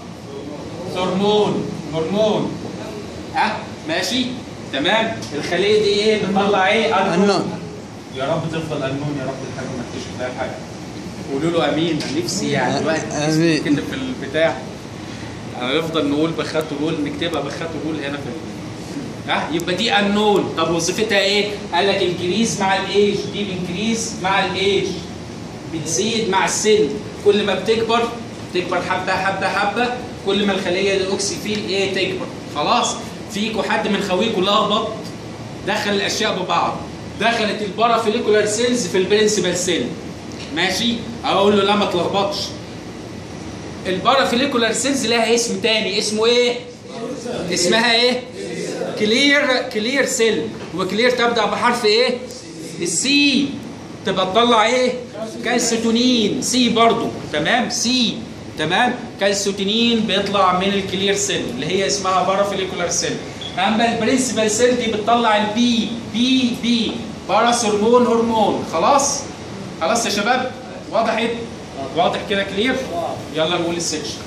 هرمون هرمون ها ماشي تمام الخلية دي ايه بتطلع ايه؟ النون يا رب تفضل النون يا رب الحاجة ما تكتشف لها حاجة قولوا له امين نفسي يعني الواحد آمين. كده في البتاع هنفضل نقول بخات رول نكتبها بخات رول هنا في ها يبقى دي النون طب وظيفتها ايه؟ قال لك انكريز مع الايج دي بانكريز مع الايج بتزيد مع السن كل ما بتكبر تكبر حبه حبه حبه كل ما الخليه الاوكسيفيل ايه تكبر خلاص فيكوا حد من خويكوا لخبط دخل الاشياء ببعض دخلت البارافوليكولار سيلز في البرنسبل سيل ماشي اقول له لا ما تلخبطش البارافوليكولار سيلز لها اسم تاني اسمه ايه اسمها ايه كلير كلير سيل وكلير تبدا بحرف ايه السي تبقى تطلع ايه كالسيتونين سي برضو تمام سي تمام كالسيتونين بيطلع من الكلير سيل اللي هي اسمها بارافوليكولار سيل اما البرنسبل سيل دي بتطلع البي بي بي باراس هرمون هرمون خلاص خلاص يا شباب وضحت واضح كده كلير يلا نقول السكشن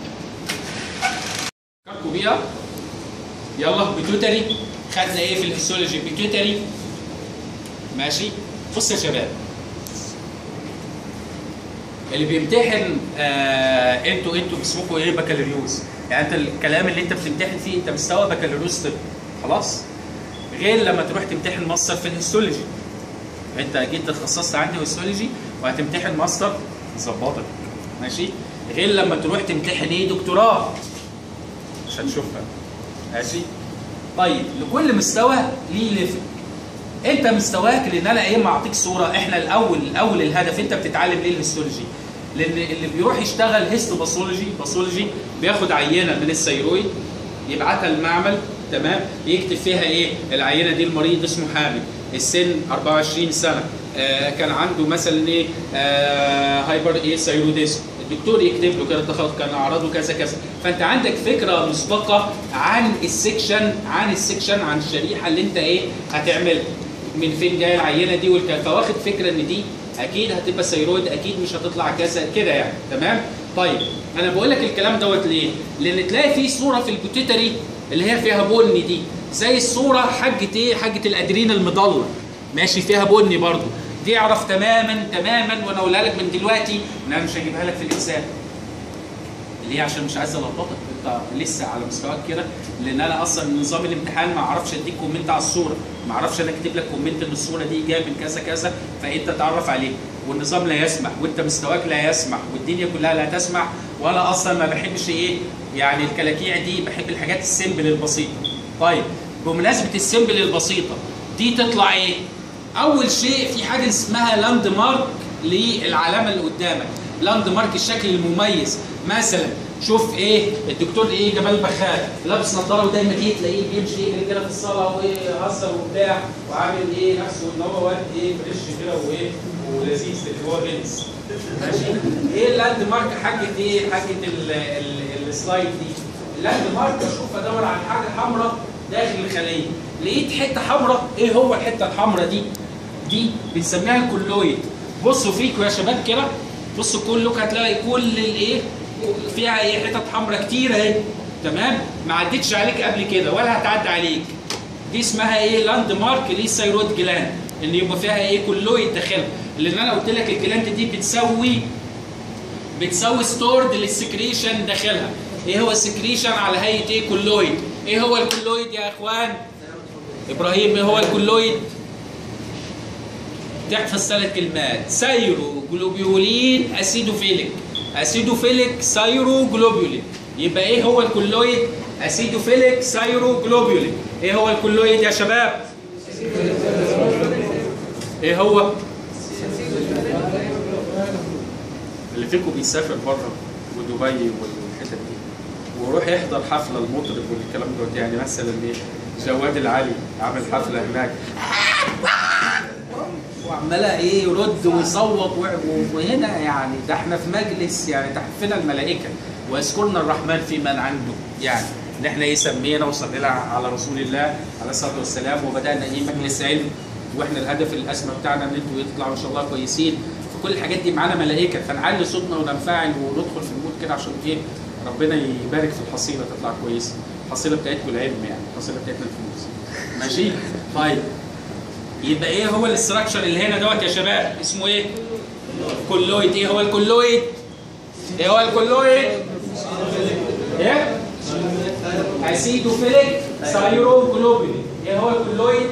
فكركم بيها يلا بيتوتري خدنا ايه في الهيستولوجي بيتوتري ماشي بص يا شباب اللي بيمتحن آه انتوا انتوا اسمكم ايه بكالوريوس يعني انت الكلام اللي انت بتمتحن فيه انت مستوى بكالوريوس طب خلاص غير لما تروح تمتحن ماستر في الهيستولوجي انت جيت اتخصصت عندي هيستولوجي وهتمتحن ماستر ظبطك ماشي غير لما تروح تمتحن ايه دكتوراه مش هتشوفها ماشي طيب لكل مستوى ليه ليفل انت مستواك لان انا ايه ما اعطيك صوره احنا الاول الاول الهدف انت بتتعلم ليه الهيستولوجي لان اللي بيروح يشتغل هيستوباثولوجي باثولوجي بياخد عينه من الثيرويد يبعتها المعمل تمام يكتب فيها ايه العينه دي المريض اسمه حامل السن 24 سنه آه كان عنده مثلا ايه آه هايبر ايه ثيروديزم الدكتور يكتب له كده ده خلاص كان اعراضه كذا كذا فانت عندك فكره مسبقه عن السكشن عن السكشن عن الشريحه اللي انت ايه هتعملها من فين جايه العينه دي والكلام فواخد فكره ان دي اكيد هتبقى ثيرويد اكيد مش هتطلع كذا كده يعني تمام طيب انا بقول لك الكلام دوت ليه لان تلاقي في صوره في البيتيوتري اللي هي فيها بني دي زي الصوره حاجه ايه حاجه الادرين المضله ماشي فيها بني برضو دي اعرف تماما تماما وانا اقولها لك من دلوقتي ان انا مش هجيبها لك في الاجسام ليه عشان مش عايز الخبطك انت لسه على مستواك كده لان انا اصلا نظام الامتحان ما اعرفش اديك كومنت على الصوره ما اعرفش انا اكتب لك كومنت ان الصوره دي جايه من كذا كذا فانت تعرف عليه والنظام لا يسمح وانت مستواك لا يسمح والدنيا كلها لا تسمح وانا اصلا ما بحبش ايه يعني الكلاكيع دي بحب الحاجات السيمبل البسيطه طيب بمناسبه السيمبل البسيطه دي تطلع ايه اول شيء في حاجه اسمها لاند مارك للعلامه اللي قدامك لاند مارك الشكل المميز مثلا شوف ايه الدكتور ايه جمال بخال لابس نظاره ودايما ايه تلاقيه بيمشي يجري كده في الصاله ويهزر وبتاع وعامل ايه نفسه ان هو واد ايه فريش كده وايه ولذيذ اللي هو غلس ماشي ايه اللاند مارك حاجه ايه حاجه ال- ال- السلايد دي اللاند مارك اشوف ادور على حاجه حمراء داخل الخليه لقيت حته حمراء ايه هو الحته الحمراء دي دي بنسميها الكولويد بصوا فيكم يا شباب كده بصوا كلكم هتلاقي كل الايه فيها ايه حتت حمراء كتير اهي تمام ما عدتش عليك قبل كده ولا هتعدي عليك دي اسمها ايه لاند مارك للثيرويد جلاند ان يبقى فيها ايه كولويد داخلها لان انا قلت لك الجلاند دي بتسوي بتسوي ستورد للسكريشن داخلها ايه هو السكريشن على هيئه ايه كولويد ايه هو الكولويد يا اخوان ابراهيم ايه هو الكولويد تحفظ ثلاث كلمات سيرو جلوبيولين اسيدوفيليك اسيدوفيليك سيرو جلوبيولين يبقى ايه هو الكولويد اسيدوفيليك سيرو جلوبيولين ايه هو الكولويد يا شباب ايه هو اللي فيكم بيسافر بره ودبي والحتت دي ويروح يحضر حفله المطرب والكلام ده يعني مثلا ايه جواد العلي عامل حفله هناك وعماله ايه يرد ويصوت و- وهنا يعني ده احنا في مجلس يعني تحفنا الملائكه ويذكرنا الرحمن في من عنده يعني ان احنا ايه سمينا وصلينا على رسول الله عليه الصلاه والسلام وبدانا ايه مجلس علم واحنا الهدف الاسمى بتاعنا ان انتوا تطلعوا ان شاء الله كويسين فكل الحاجات دي معانا ملائكه فنعلي صوتنا وننفعل وندخل في المود كده عشان ايه ربنا يبارك في الحصيله تطلع كويسه الحصيله بتاعتكم العلم يعني الحصيله بتاعتنا الفلوس ماشي طيب يبقى ايه هو الاستراكشر اللي هنا دوت يا شباب اسمه ايه كولويد ايه هو الكولويد ايه هو الكولويد ايه اسيدوفيليك سايروجلوبولين ايه هو الكولويد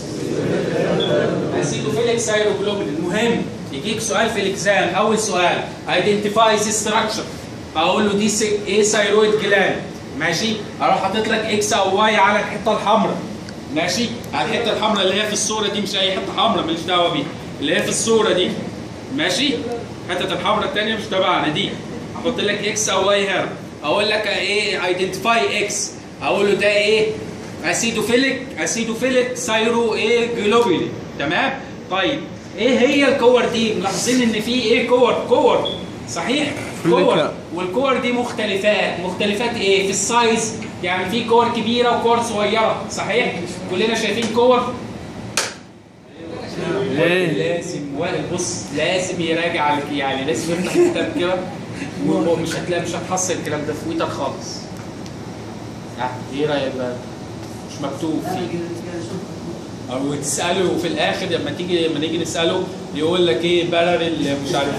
اسيدوفيليك سايروجلوبولين المهم يجيك سؤال في الاكزام اول سؤال ايدنتيفاي ذا ستراكشر اقول له دي سي- ايه ثايرويد جلاند ماشي اروح حاطط لك اكس او واي على الحته الحمراء ماشي على الحته الحمراء اللي هي في الصوره دي مش اي حته حمراء ماليش دعوه بيها اللي هي في الصوره دي ماشي الحته الحمراء الثانيه مش تبعنا دي احط لك اكس او واي هنا اقول لك ايه ايدنتيفاي اكس اقول له ده ايه اسيدوفيليك اسيدوفيليك سايرو ايه جلوبولين تمام طيب ايه هي الكور دي ملاحظين ان في ايه كور كور صحيح كور فليكر. والكور دي مختلفات مختلفات ايه في السايز يعني في كور كبيره وكور صغيره صحيح كلنا شايفين كور ايه لازم وائل بص لازم يراجع على- يعني لازم يفتح كتاب كده ومش هتلاقي مش هتحصل الكلام ده في تويتر خالص ها ايه رايك بقى مش مكتوب فيه او تساله في الاخر لما تيجي لما نيجي نساله يقول لك ايه بارل مش عارف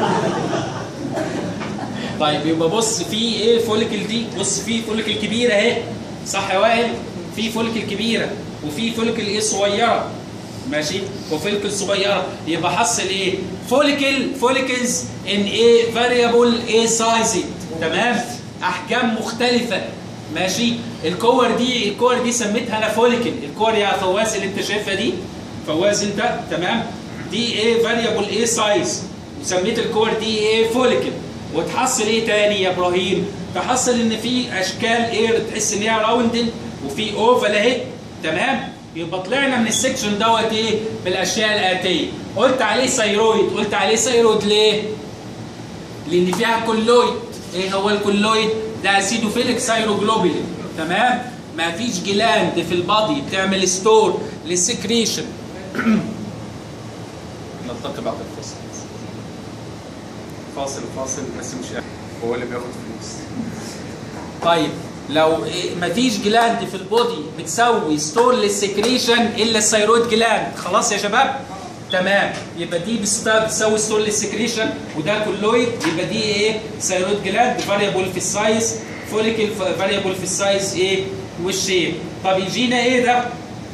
طيب يبقى بص في ايه فوليكل دي بص في فوليكل كبيره اهي صح يا وائل في فوليكل كبيره وفي فوليكل ايه صغيره ماشي وفوليكل صغيره يبقى حصل ايه فوليكل فوليكلز ان ايه فاريبل ايه سايز تمام احجام مختلفه ماشي الكور دي الكور دي سميتها انا فوليكل الكور يا فواز اللي انت شايفها دي فواز انت تمام دي ايه فاريبل ايه سايز وسميت الكور دي ايه فوليكل وتحصل ايه تاني يا ابراهيم تحصل ان في اشكال ايه تحس ان هي راوندد وفي اوفال اهي تمام يبقى طلعنا من السكشن دوت ايه بالاشياء الاتيه قلت عليه ثيرويد قلت عليه ثيرويد ليه لان فيها كولويد ايه هو الكولويد ده اسيدوفيليك ثايروجلوبولين تمام ما فيش جلاند في البادي بتعمل ستور للسكريشن نلتقي بعد الفاصل فاصل فاصل بس مش هو اللي بياخد فلوس طيب لو إيه مفيش جلاند في البودي بتسوي ستور للسكريشن الا الثيرويد جلاند خلاص يا شباب تمام يبقى دي بست- بتسوي ستور للسكريشن وده كولويد يبقى دي ايه ثيرويد جلاند فاريبل في السايز فوليكل فاريبل في السايز ايه والشيب طب يجينا ايه ده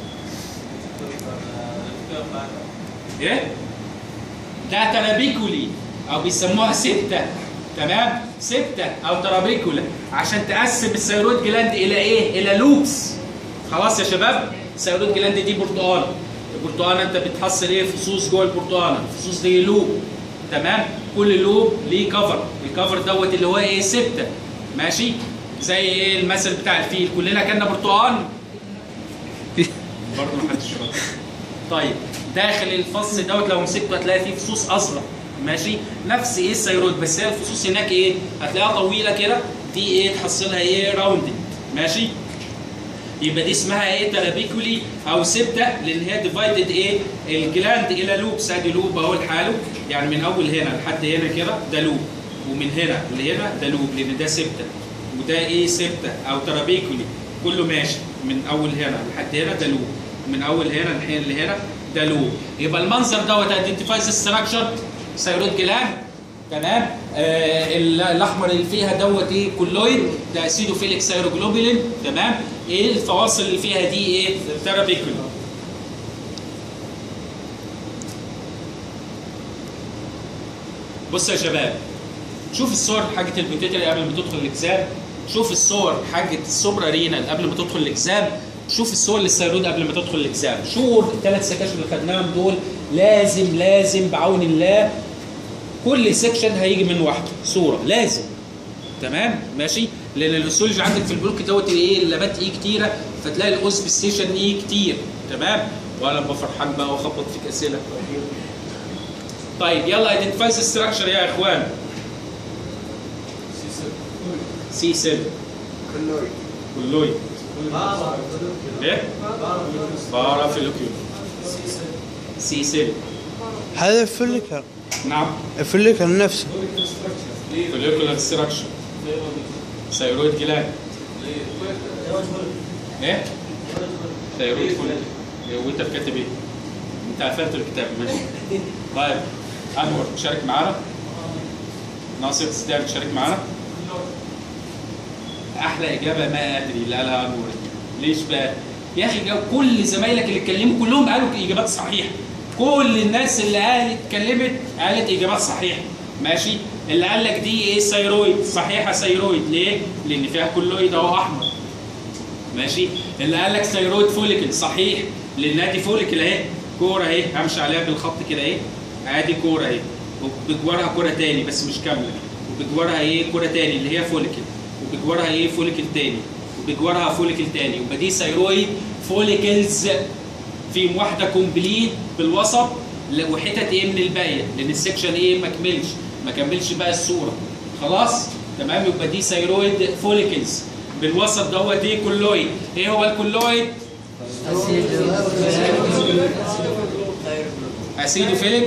ايه ده ترابيكولي او بيسموها ستة تمام ستة او ترابيكولا عشان تقسم الثيرويد جلاند الى ايه الى لوبس خلاص يا شباب الثيرويد جلاند دي برتقانه البرتقانه انت بتحصل ايه فصوص جوه البرتقانه الفصوص دي لوب تمام كل لوب ليه كفر الكفر دوت اللي هو ايه ستة ماشي زي ايه المثل بتاع الفيل كلنا كنا برتقان برضه محدش شاطر طيب داخل الفص دوت لو مسكته هتلاقي فيه فصوص ازرق ماشي نفس ايه الثيرويد بس هي الفصوص هناك ايه هتلاقيها طويله كده دي ايه تحصلها ايه راوندد ماشي يبقى دي اسمها ايه ترابيكولي او سبته لان هي ديفايدد ايه الجلاند الى لوبس ادي لوب اهو لحاله يعني من اول هنا لحد هنا كده ده لوب ومن هنا لهنا ده لوب لان ده سبته وده ايه سبته او ترابيكولي كله ماشي من اول هنا لحد هنا ده لوب من اول هنا لحين لهنا ده لوب يبقى المنظر دوت ايدنتيفايز ستراكشر ثيرويد جلاند تمام آه ال- الاحمر اللي فيها دوت ايه كولويد ده اسيدوفيليك ثيروجلوبولين تمام ايه الفواصل اللي فيها دي ايه ترابيكولي بص يا شباب شوف الصور حاجه البيوتيتري قبل ما تدخل الاكزام شوف الصور حاجه السوبرا رينال قبل ما تدخل الاكزام شوف الصور للثيرويد قبل ما تدخل الاكزام شوف الثلاث سكاشن اللي خدناهم دول لازم لازم بعون الله كل سيكشن هيجي منه واحده صوره لازم تمام ماشي لان الاستولوجي عندك في البلوك دوت ايه اللابات ايه كتيره فتلاقي الاوسب ستيشن ايه كتير تمام وانا ببقى فرحان بقى واخبط فيك اسئله طيب يلا ايدنتيفايز ستراكشر يا اخوان سي 7 كلويد ايه بارافيلوكيول سي 7 هذا الفليكر نعم الفليكر نفسه فوليكولار ستراكشر ثيرويد جلاند ايه ثيرويد فوليكل وانت كاتب ايه انت قفلت الكتاب ماشي طيب انور تشارك معانا ناصر تستاهل تشارك معانا احلى اجابه ما ادري اللي قالها انور ليش بقى يا اخي جو- كل زمايلك اللي اتكلموا كلهم قالوا اجابات صحيحه كل الناس اللي قالت اتكلمت قالت اجابات صحيحه ماشي اللي قال لك دي ايه ثيرويد صحيحه ثيرويد ليه لان فيها كلويد اهو احمر ماشي اللي قال لك ثيرويد فوليكل صحيح لان ادي فوليكل اهي كوره اهي همشي عليها بالخط كده اهي ادي كوره اهي وبجوارها كوره تاني بس مش كامله وبجوارها ايه كوره تاني اللي هي فوليكل وبجوارها ايه فوليكل تاني وبجوارها فوليكل تاني يبقى دي ثيرويد فوليكلز في واحده كومبليت بالوسط ل- وحتت ايه من الباقيه لان السكشن ايه ما كملش ما كملش بقى الصوره خلاص تمام يبقى دي ثيرويد فوليكلز بالوسط دوت ايه كولويد ايه هو الكولويد اسيدوفيليك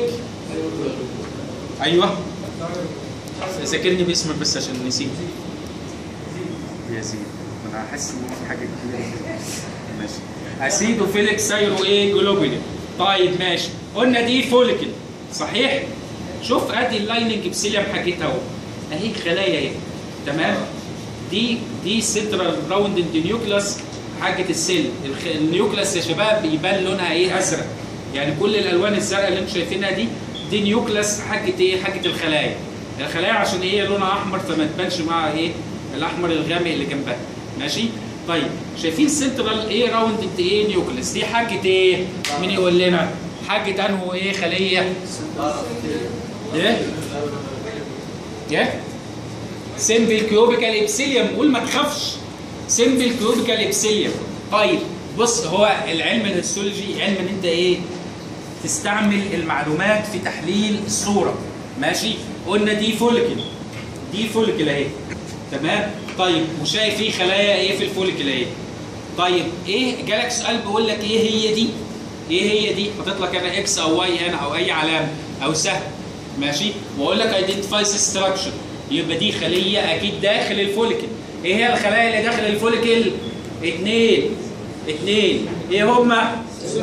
ايوه ذاكرني باسمك بس عشان نسيت ياسين انا حاسس ان في حاجه كبيره ماشي اسيدوفيليك سايرو ايه جلوبولين طيب ماشي قلنا دي فوليكل صحيح شوف ادي اللايننج بسيليم حكيتها اهو اهي خلايا اهي تمام دي دي سنترال راوند نيوكلاس حاجه السيل الخ- النيوكلاس يا شباب يبان لونها ايه ازرق يعني كل الالوان الزرقاء اللي انتم شايفينها دي دي نيوكلاس حاجه ايه حاجه الخلايا الخلايا عشان هي لونها احمر فما تبانش مع ايه الاحمر الغامق اللي جنبها ماشي طيب شايفين سنترال ايه راوند ايه نيوكليس دي حاجه ايه مين يقول لنا حاجه انه ايه خليه ايه ايه سيمبل كيوبيكال ابسيليوم قول ما تخافش سيمبل كيوبيكال ابسيليوم طيب بص هو العلم الهيستولوجي علم ان انت ايه تستعمل المعلومات في تحليل الصوره ماشي قلنا دي فوليكل دي فوليكل اهي تمام طيب وشايف ايه خلايا ايه في الفوليكل اهي طيب ايه جالك سؤال بيقول لك ايه هي دي ايه هي دي حاطط لك انا اكس او واي هنا او اي علامه او سهم ماشي واقول لك ايدنتيفاي ستراكشر يبقى دي خليه اكيد داخل الفوليكل ايه هي الخلايا اللي داخل الفوليكل اتنين اتنين ايه هما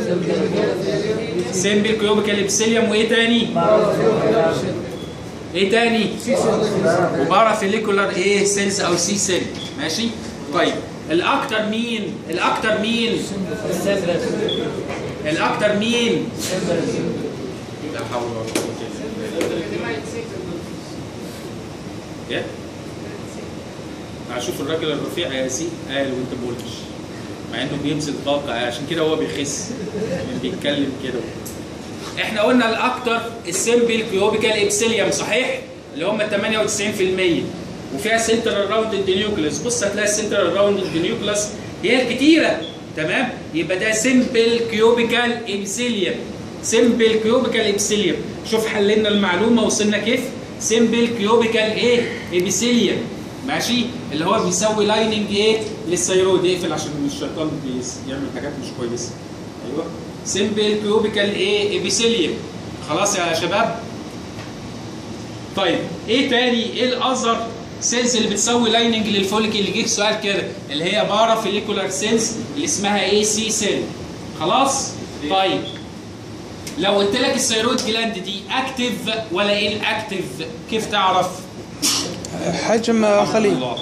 سيمبل كيوبيكال ابسيليوم وايه تاني ايه تاني وبارا فيليكولار ايه سيلز او سي سيل ماشي طيب الاكتر مين الاكتر مين الاكتر مين لا حول ولا قوه الا بالله ايه هشوف الراجل الرفيع يا ياسين قال وانت ما قلتش مع انه بيبذل طاقه عشان كده هو بيخس يعني بيتكلم كده احنا قلنا الاكتر السيمبل كيوبيكال ابسيليوم صحيح اللي هم 98% وفيها سنترال راوند الدينيوكلس بص هتلاقي السنترال راوند الدينيوكلس هي الكتيره تمام يبقى ده سيمبل كيوبيكال ابسيليوم سيمبل كيوبيكال ابسيليوم شوف حللنا المعلومه وصلنا كيف سيمبل كيوبيكال ايه ابسيليوم ماشي اللي هو بيسوي لايننج ايه للثيرويد يقفل عشان الشيطان بيعمل حاجات مش كويسه ايوه سيمبل كيوبيكال ايه ابيثيليوم خلاص يا شباب طيب ايه تاني ايه الاذر سيلز اللي بتسوي لايننج للفوليك اللي جيك سؤال كده اللي هي بارا فيليكولار سيلز اللي اسمها ايه سي سيل خلاص طيب لو قلت لك الثيرويد جلاند دي اكتف ولا ان اكتف كيف تعرف حجم خليل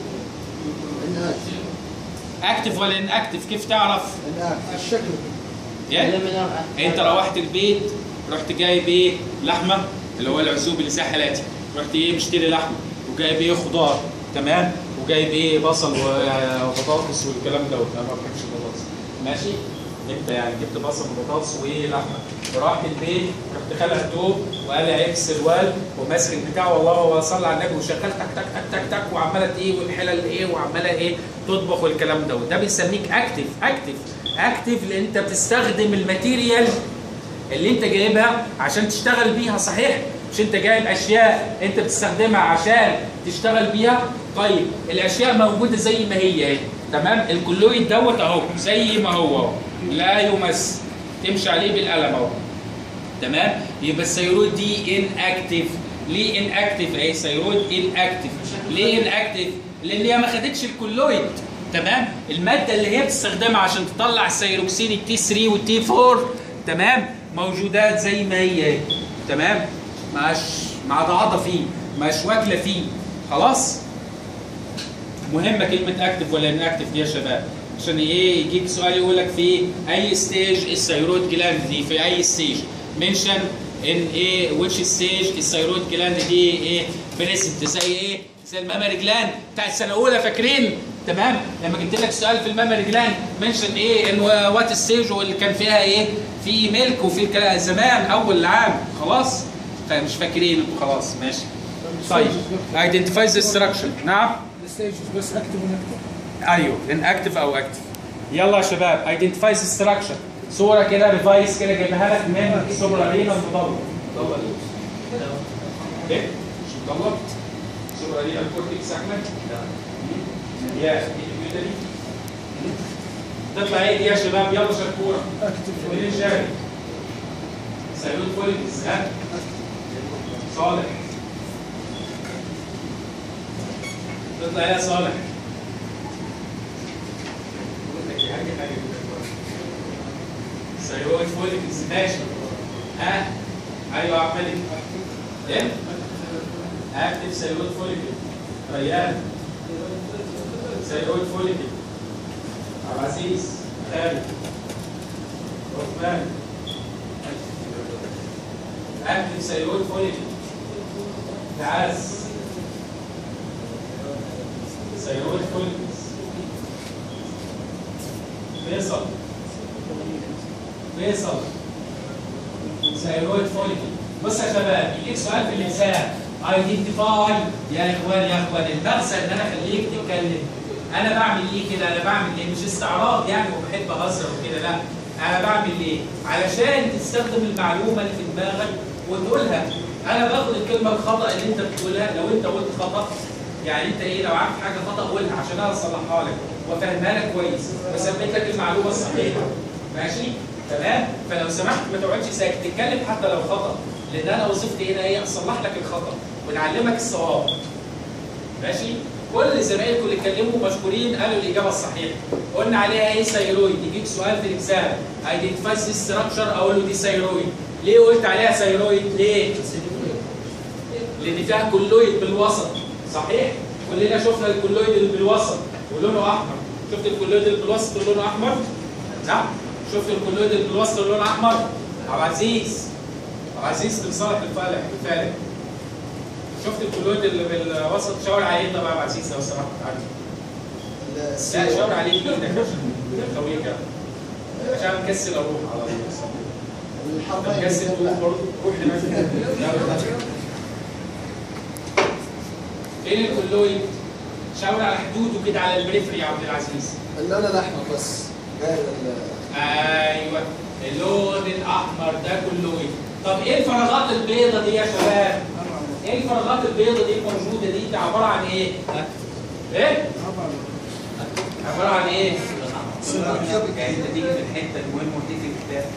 اكتف ولا ان اكتف كيف تعرف الشكل يعني انت روحت البيت رحت جايب ايه لحمه اللي هو العزوب اللي ساحلاتي رحت ايه مشتري لحمه وجايب ايه خضار تمام وجايب ايه بصل وبطاطس والكلام دوت انا ما بحبش البطاطس ماشي انت يعني جبت بصل وبطاطس وايه لحمه ورحت البيت رحت خلع التوب وقلع اكس الوال وماسك البتاع والله هو صلى على النبي وشغال تك تك تك تك تك وعماله ايه والحلل ايه وعماله ايه تطبخ والكلام دوت ده بنسميك اكتف اكتف اكتف لان انت بتستخدم الماتيريال اللي انت جايبها عشان تشتغل بيها صحيح مش انت جايب اشياء انت بتستخدمها عشان تشتغل بيها طيب الاشياء موجوده زي ما هي اهي تمام الكلويد دوت اهو زي ما هو اهو لا يمس تمشي عليه بالقلم اهو تمام يبقى الثيرويد دي ان اكتف ليه ان اكتف اهي ثيرويد ان اكتف ليه ان اكتف لان هي ما خدتش الكلويد تمام الماده اللي هي بتستخدمها عشان تطلع السيروكسين التي 3 والتي 4 تمام موجودات زي ما هي اهي تمام مش معضعضه فيه مش واكله فيه خلاص مهمه كلمه اكتف ولا ان اكتف دي يا شباب عشان ايه يجيك سؤال يقول لك في اي ستيج الثيرويد جلاند دي في اي ستيج منشن ان ايه ويتش ستيج الثيرويد جلاند دي ايه بريسنت زي ايه زي المامري جلاند بتاع السنه الاولى فاكرين تمام لما جبت لك سؤال في المامري جلاند منشن ايه ان وات ستيج واللي كان فيها ايه في ميلك وفي كلام زمان اول عام خلاص طيب مش فاكرين انتوا خلاص ماشي طيب ايدنتيفاي ذا ستراكشر نعم الستيجز بس اكتب ونكتب ايوه ان اكتف او اكتف يلا يا شباب ايدنتيفاي ذا ستراكشر صوره كده ريفايس كده جايبها لك من السوبرا رينا المضلل مضلل ايه مش مضلل سوبرا رينا الكورتكس احمد يا ايه تطلع ايه دي يا شباب يلا شكوره اكتب مين الشاري سيرود فوليكس ها صالح تطلع يا صالح سيرود فوليكس ماشي ها ايوه يا عبد الملك ايه اكتب سيرود فوليكس ريان سيرود فوليكس عبد العزيز خالد عثمان اكتب ثيرويد فوليكل تعس ثيرويد فوليكلز فيصل فيصل ثيرويد فوليكل بص يا شباب يجيك سؤال في الامتحان ايدنتيفاي يا اخوان يا اخوان المغزى ان انا اخليك تتكلم انا بعمل ايه كده انا بعمل ايه مش استعراض يعني وبحب اهزر وكده لا انا بعمل ايه علشان تستخدم المعلومه اللي في دماغك وتقولها انا باخد الكلمه الخطا اللي انت بتقولها لو انت قلت خطا يعني انت ايه لو عارف حاجه خطا قولها عشان انا اصلحها لك وافهمها لك كويس واثبت لك المعلومه الصحيحه ماشي تمام فلو سمحت ما تقعدش ساكت تتكلم حتى لو خطا لان انا وظيفتي هنا ايه اصلح لك الخطا ونعلمك الصواب ماشي كل زمايلكم اللي اتكلموا مشكورين قالوا الاجابه الصحيحه قلنا عليها ايه ثيرويد يجيك سؤال في الاكزام ايدنتيفاي ستراكشر اقول له دي ثيرويد ليه قلت عليها ثيرويد ليه لان فيها كلويد بالوسط صحيح كلنا شفنا الكلويد اللي بالوسط ولونه احمر شفت الكلويد اللي بالوسط ولونه احمر نعم شفت الكلويد اللي بالوسط ولونه احمر عبد العزيز عبد العزيز تمصالح الفالح الفالح شفت الكلويد اللي بالوسط شاور عليه طبعا عبد العزيز لو سمحت عادي لا شاور عليه بايدك عشان قوي كده عشان مكسل اروح على طول مكسل تروح برضه روح هناك فين الكلويد؟ شاور على حدوده كده على البريفري يا عبد العزيز اللون الاحمر بس غير ال- ايوه اللون الاحمر ده كلويد طب ايه الفراغات البيضة دي يا شباب؟ ايه الفراغات البيضة دي الموجودة دي؟ دي عبارة عن ايه؟ ايه؟ عبارة عن ايه؟ يعني انت تيجي في الحته المهمه وتيجي في الكتاب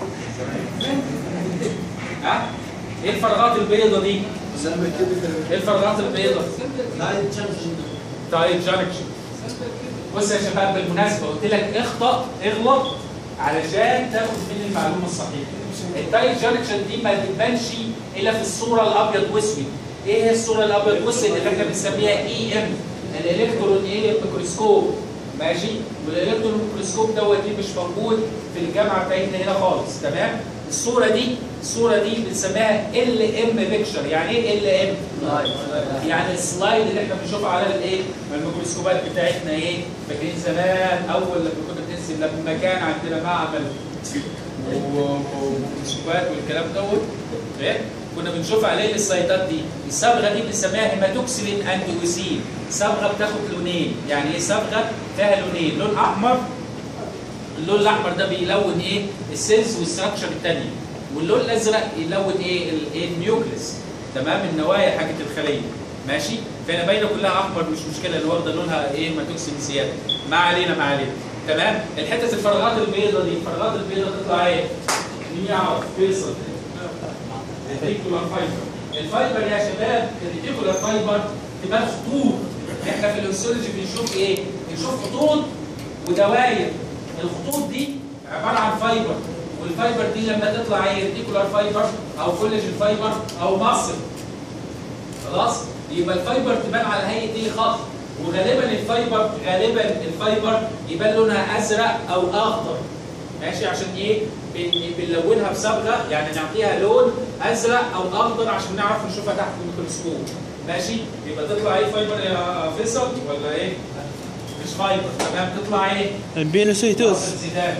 ها؟ ايه الفراغات البيضة دي؟ سلمى كده ايه الفراغات البيضة؟ لاين جنكشن تايب جانكشن بص يا شباب بالمناسبه قلت لك اخطا اغلط علشان تاخد مني المعلومه الصحيحه التايب جانكشن دي ما بتبانش الا في الصوره الابيض واسود ايه هي الصوره الابيض واسود اللي احنا بنسميها اي ام الالكترون ايه ميكروسكوب ماشي والالكترون ميكروسكوب دوت دي مش موجود في الجامعه بتاعتنا هنا خالص تمام الصوره دي الصوره دي بنسميها ال ام بيكتشر يعني ايه ال ام يعني السلايد اللي احنا بنشوفها على الايه الميكروسكوبات بتاعتنا ايه فاكرين زمان اول لما كنا بننزل لما كان عندنا معمل و- و- وميكروسكوبات والكلام دوت ايه كنا بنشوف عليه السايتات دي الصبغه دي بنسميها هيماتوكسيلين اندوسين صبغه بتاخد لونين يعني ايه صبغه فيها لونين لون احمر اللون الاحمر ده بيلون ايه السيلز والستراكشر الثانيه واللون الازرق يلون ايه ال- إيه؟ النيوكليس تمام النوايا حاجه الخليه ماشي فهنا باينه كلها احمر مش مشكله اللي واخده لونها ايه ماتوكسين زياده ما علينا ما علينا تمام الحته الفراغات البيضاء دي الفراغات البيضاء تطلع ايه مين يعرف فيصل الريتيكولار فايبر الفايبر يا شباب الريتيكولار فايبر تبقى خطوط احنا في الاوسيولوجي بنشوف ايه بنشوف خطوط ودوائر الخطوط دي عباره عن فايبر والفايبر دي لما تطلع ايه ريتيكولار فايبر او كولاجين فايبر او مصل خلاص يبقى الفايبر تبان على هيئه ايه خط وغالبا الفايبر غالبا الفايبر يبان لونها ازرق او اخضر ماشي عشان ايه بن- بنلونها بصبغه يعني نعطيها لون ازرق او اخضر عشان نعرف نشوفها تحت الميكروسكوب ماشي يبقى تطلع ايه فايبر يا فيصل ولا ايه مش فايبر تمام تطلع ايه البينوسيتوز زيدان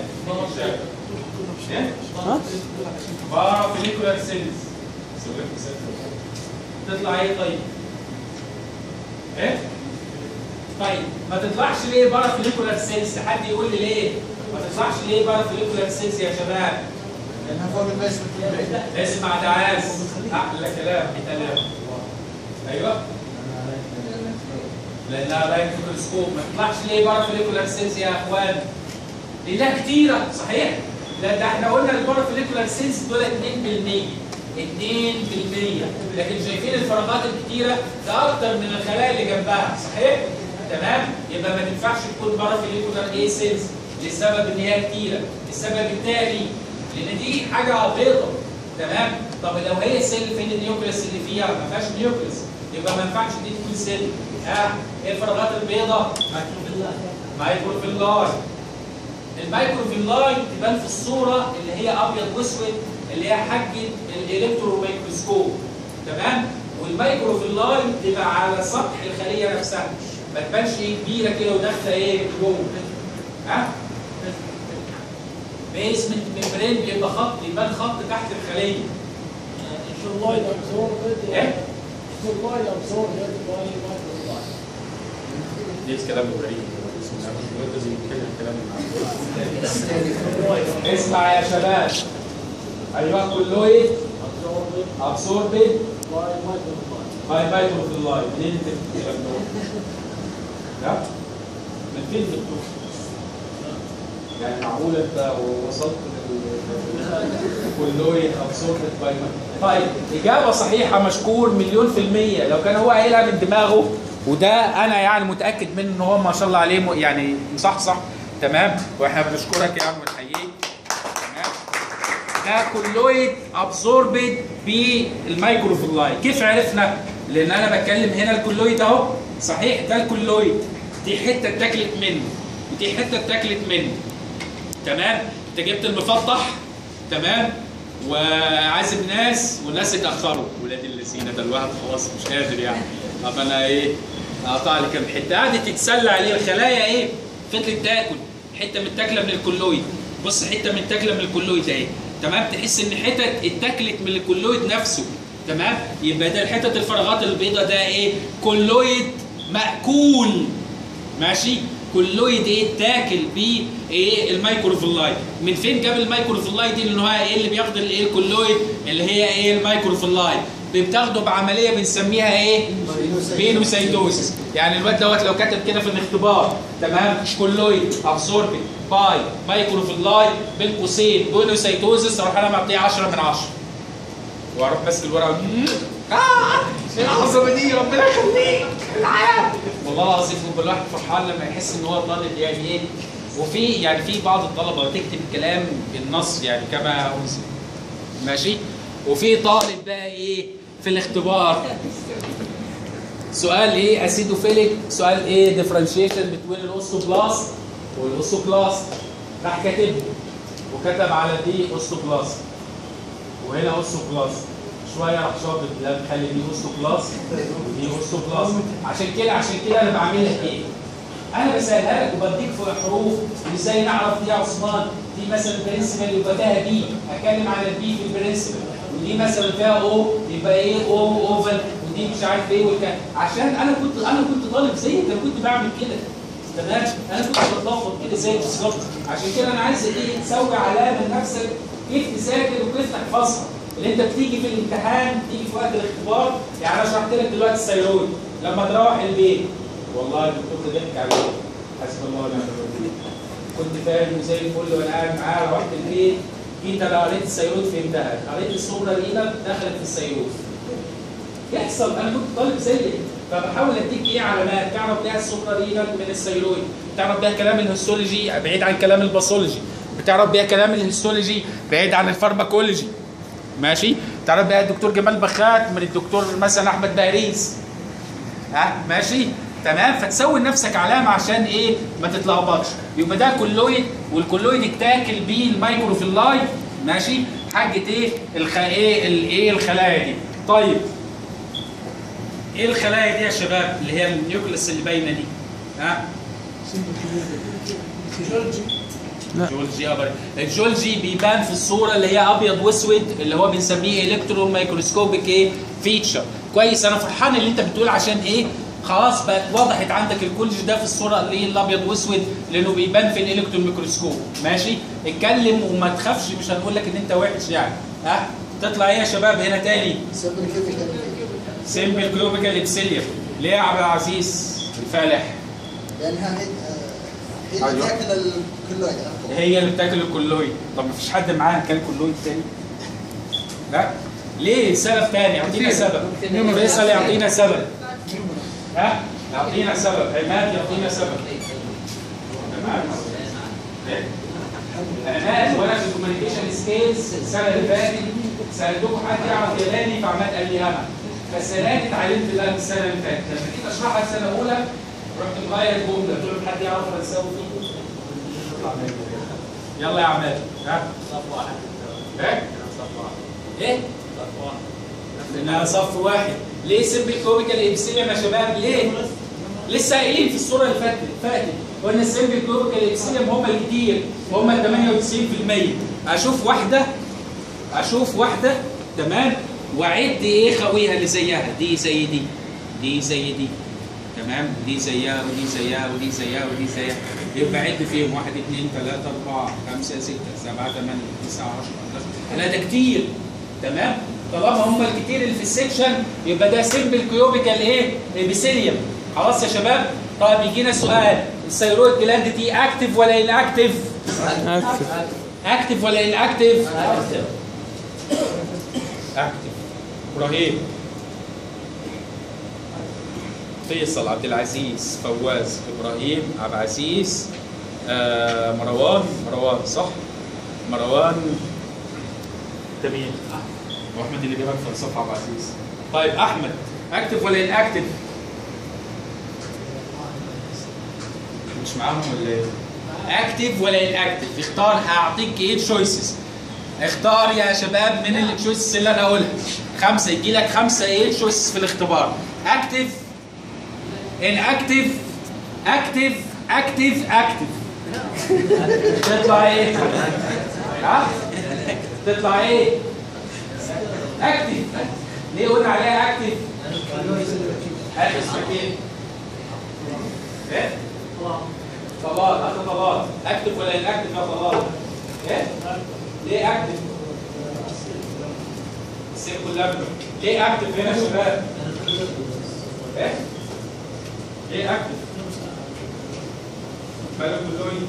ايه ها؟ بارافوليكولار سيلز تطلع ايه طيب؟ ايه؟ طيب ما تطلعش ليه بارافوليكولار سيلز؟ حد يقول لي ليه؟ ما تطلعش ليه بارافوليكولار سيلز يا شباب؟ لانها فوق البيسمنت اسمع تعال احلى كلام كلام ايوه لانها باين في الميكروسكوب ما تطلعش ليه بارافوليكولار سيلز يا اخوان؟ لانها كتيره صحيح لا ده احنا قلنا البارافوليكولار سيلز دول 2% 2% لكن شايفين الفراغات الكتيره ده اكتر من الخلايا اللي جنبها صحيح؟ تمام؟ يبقى ما تنفعش تكون بارافوليكولار ايه سيلز لسبب ان هي كتيره، السبب التالي لان دي حاجه بيضه تمام؟ طب لو هي سيل فين النيوكليس اللي فيها؟ ما فيهاش نيوكليس يبقى ما ينفعش دي تكون سيل ها؟ ايه الفراغات البيضاء؟ مايكروفيلاي المايكروفيلاي تبان في الصوره اللي هي ابيض واسود اللي هي حجه الالكترون ميكروسكوب تمام والمايكروفيلاي تبقى على سطح الخليه نفسها ما تبانش ايه كبيره كده وداخله ايه جوه ها بيسمنت ممبرين بيبقى خط يبان خط تحت الخليه Should light absorbed? ايه Should light absorbed by microlight? ليش كلام غريب لازم يتكلم كلام اسمع يا شباب ايوه كلويد Absorbed ابسوربد by microlight. باي مايكروفيلاي منين انت الكلام ده؟ لا من فين بتشوف؟ يعني معقول انت وصلت كلويد ابسوربد باي طيب اجابه صحيحه مشكور مليون في الميه لو كان هو قايلها من دماغه وده انا يعني متاكد منه ان هو ما شاء الله عليه م- يعني مصحصح تمام واحنا بنشكرك يا عم ونحييك تمام ده كلويد ابسوربد بالمايكروفيلاي كيف عرفنا لان انا بتكلم هنا الكلويد اهو صحيح ده الكلويد دي حته اتاكلت منه ودي حته اتاكلت منه تمام انت جبت المفتح تمام وعازم ناس والناس اتاخروا ولاد اللذينه ده الواحد خلاص مش قادر يعني طب انا ايه اقطع لي كام حته قعدت تتسلى عليه الخلايا ايه فضلت تاكل حته متاكله من الكلويد بص حته متاكله من الكلويد اهي تمام تحس ان حتت اتاكلت من الكلويد نفسه تمام يبقى ده الحتت الفراغات البيضاء ده ايه كلويد ماكول ماشي كلويد ايه تاكل بيه ايه المايكروفيلاي من فين جاب المايكروفيلاي دي لان هو ايه اللي بياخد الايه الكلويد اللي هي ايه المايكروفيلاي بتاخده بعمليه بنسميها ايه بينوسايتوزس يعني الواد دوت لو كتب كده في الاختبار تمام كلويد ابسوربد باي مايكروفيلاي بين قوسين بينوسايتوزس اروح انا معطيه 10 من 10 واروح ماسك الورقه اه ايه العظمه دي ربنا يخليك العاب والله العظيم بيبقى الواحد فرحان لما يحس ان هو طالب يعني ايه وفي يعني في بعض الطلبه بتكتب الكلام بالنص يعني كما انزل ماشي وفي طالب بقى ايه في الاختبار سؤال ايه اسيدوفيليك سؤال ايه ديفرنشيشن بين الاوستوبلاست والاوستوكلاست راح كاتبه وكتب على دي اوستوكلاست وهنا اوستوكلاست شويه راح شاطط لا بخلي دي اوستوكلاست ودي اوستوكلاست عشان كده عشان كده انا بعمل لك ايه؟ انا بسالها لك وبديك في حروف ازاي نعرف دي يا عثمان دي مثلا برنسبل يبقى فيها بي هتكلم على البي في البرنسبل ودي مثلا فيها او يبقى ايه او اوفل ودي مش عارف ايه والكلام عشان انا كنت انا كنت طالب زيك انا كنت بعمل كده تمام انا كنت بتلخبط كده زي بالظبط عشان كده انا عايز ايه تسوي علامه لنفسك كيف تذاكر وكيف تحفظها اللي انت بتيجي في الامتحان تيجي في وقت الاختبار يعني انا شرحت لك دلوقتي الثيرويد لما تروح البيت والله الدكتور ده ضحك عليك حسب الله ونعم الوكيل كنت فاهم زي الفل وانا قاعد معاه رحت البيت جيت انا قريت الثيرويد فهمتها قريت الصوره الايميل دخلت في الثيرويد يحصل انا كنت طالب زيك فبحاول اديك ايه علامات تعرف بيها السوبرارينال من الثيرويد تعرف بيها كلام الهيستولوجي بعيد عن كلام الباثولوجي بتعرف بيها كلام الهيستولوجي بعيد عن الفارماكولوجي ماشي تعرف بقى الدكتور جمال بخات من الدكتور مثلا احمد بهريز ها ماشي تمام فتسوي لنفسك علامه عشان ايه ما تتلخبطش يبقى ده كلويد والكلويد اتاكل بيه المايكروفيلاي ماشي حاجه ايه الخ... ايه الايه الخلايا دي طيب ايه الخلايا دي يا شباب اللي هي النيوكليس اللي باينه دي ها جولجي أبر. الجولجي بيبان في الصوره اللي هي ابيض واسود اللي هو بنسميه الكترون مايكروسكوبيك ايه فيتشر كويس انا فرحان اللي انت بتقول عشان ايه خلاص بقت وضحت عندك الكولج ده في الصوره اللي هي الابيض واسود لانه بيبان في الالكترون ميكروسكوب ماشي اتكلم وما تخافش مش هنقول لك ان انت وحش يعني ها تطلع ايه يا شباب هنا تاني سيمبل كيوبيكال سيمبل كلوبيكال ابسيليوم ليه يا عبد العزيز الفالح لانها هي هي اللي أيوة. تاكل الكلويد هي اللي بتاكل الكلويد طب مفيش حد معاه كان كلويد تاني لا ليه سبب تاني يعطينا سبب فيصل يعطينا سبب ها يعطينا سبب عماد يعطينا سبب عماد عماد وانا في الكوميونيكيشن سكيلز السنه اللي فاتت سالتكم حد يعرف ياباني فعماد قال لي هما فالسنه دي اتعلمت بقى من السنه اللي فاتت لما جيت اشرحها السنه الاولى رحت مغير جمله قلت لهم حد يعرف فرنساوي فيه يلا يا عماد ها صف واحد ها ايه؟ لانها صف واحد ليه سمبل كوبيكال ابسيليوم يا شباب ليه؟ لسه قايلين في الصوره اللي فاتت فاتت قلنا السمبل كوبيكال ابسيليوم هم الكتير هم ال 98% اشوف واحده اشوف واحده تمام واعد ايه خويها اللي زيها دي زي دي دي زي دي تمام دي زيها ودي زيها ودي زيها ودي زيها يبقى عد فيهم 1 2 3 4 5 6 7 8 9 10 11 لا ده كتير تمام طالما هم الكتير اللي في السكشن يبقى ده سمبل كيوبيكال ايه ابيثيليوم خلاص يا شباب طيب يجينا سؤال الثيرويد جلاند دي اكتف ولا اناكتف اكتف اكتف ولا اناكتف اكتف ابراهيم فيصل عبد العزيز فواز ابراهيم عبد العزيز آه مروان مروان صح مروان تمام واحمد اللي جابك فلسفه عبد العزيز طيب احمد اكتف ولا اناكتف مش معاهم ولا ايه اكتف ولا اناكتف اختار هعطيك ايه تشويسز اختار يا شباب من التشويسز اللي انا اقولها خمسه يجي لك خمسه ايه تشويسز في الاختبار اكتف ان اكتف اكتف اكتف اكتف تطلع ايه؟ ها؟ تطلع ايه؟ اكتف ليه قلنا عليها اكتف؟ هات اسمك ايه؟ ايه؟ طلال هات طلال اكتف ولا ان اكتف يا طلال؟ ايه؟ ليه اكتف؟ السيب كلها ليه اكتف هنا يا شباب؟ ايه؟ ليه اكتف؟ ماله كلوي؟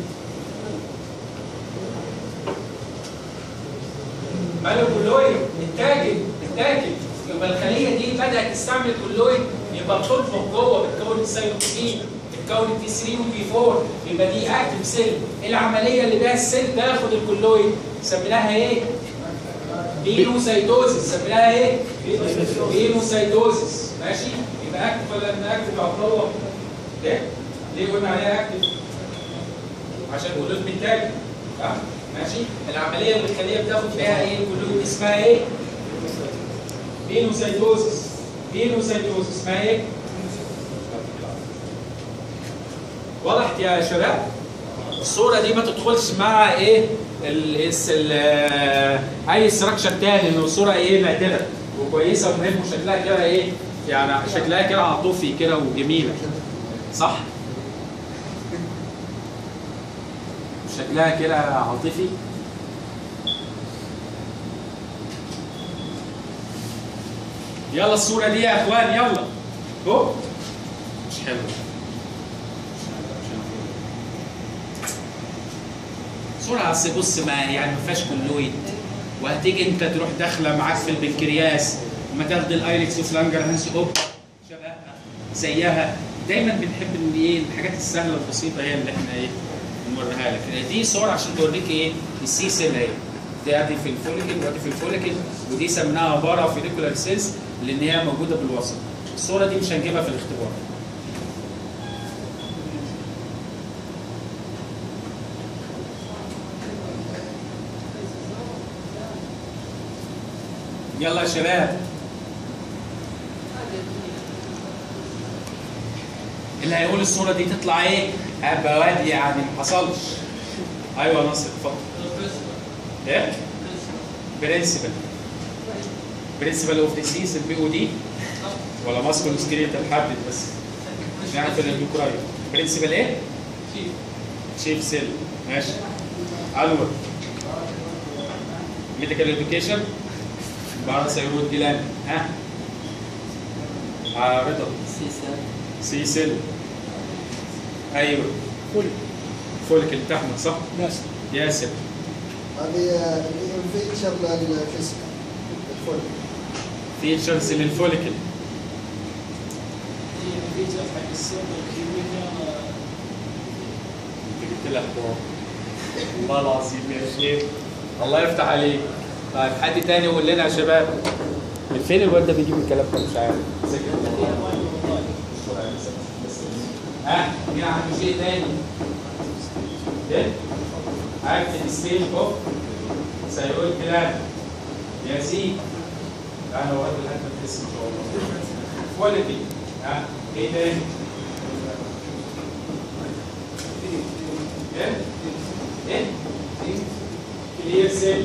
ماله كلوي؟ التاجل التاجل يبقى الخليه دي بدات تستعمل كلوي يبقى بتطبخ جوه بتكون السيتوكسين بتكون تي 3 وتي 4 يبقى دي اكتف سيل العمليه اللي بيها السيل تاخد الكلويد سميناها ايه؟ بينوسيتوزيس سميناها ايه؟ بينوسيتوزيس ماشي؟ يبقى اكتف ولا ان اكتف يا عبد الله؟ ليه؟ ليه قلنا عليها اكتف؟ عشان الكلويد بتاعي ها؟ ماشي؟ العمليه اللي الخليه بتاخد فيها ايه؟ الكلويد اسمها ايه؟ بينوسيتوزيس بينوسيتوزيس اسمها ايه؟ وضحت يا شباب؟ الصوره دي ما تدخلش مع ايه؟ ال الس- ال اي استراكشر تاني انه الصوره ايه نادره وكويسه ومهمه وشكلها كده ايه؟ يعني شكلها كده عاطفي كده وجميله صح؟ شكلها كده عاطفي يلا الصورة دي يا اخوان يلا هو مش حلو صورة أصل بص ما يعني ما فيهاش كلويد وهتيجي انت تروح داخله معاك في البنكرياس وما تاخد الايركس وفلانجر هانس اوب شبهها زيها دايما بنحب ان ايه الحاجات السهله البسيطه هي اللي احنا ايه نوريها لك دي صور عشان توريك ايه السي سيل اهي دي ادي في الفوليكل وادي في الفوليكل ودي سميناها بارا فوليكولار سيلز لان هي موجوده بالوسط الصوره دي مش هنجيبها في الاختبار يلا يا شباب اللي هيقول الصوره دي تطلع ايه؟ هبقى واد يعني ما حصلش ايوه يا ناصر اتفضل ايه؟ برنسبل برنسبل اوف ديسيز البي او دي ولا ماسكول سكرين انت محدد بس مش عارف البيكوراي برنسبل ايه؟ شيف سيل ماشي الو ميديكال اديوكيشن بعد سيرود جيلان ها عارضة سي سيل ايوه فل فولك انت احمد صح؟ ناس ياسر هذه الفيتشر للفيزيكال الفل فيتشرز للفوليكل الفيتشر حق السير الكيمياء جبت لك والله العظيم يا شيخ الله يفتح عليك طيب حد تاني يقول لنا يا شباب من فين الواد ده بيجيب الكلام ده مش عارف ها مين عنده شيء تاني؟ ايه؟ عارف الستيج اوف ثيرويد جلاند يزيد انا وقت لحد ما تحس ان شاء الله كواليتي ها ايه تاني؟ ايه؟ ايه؟ كلير سيل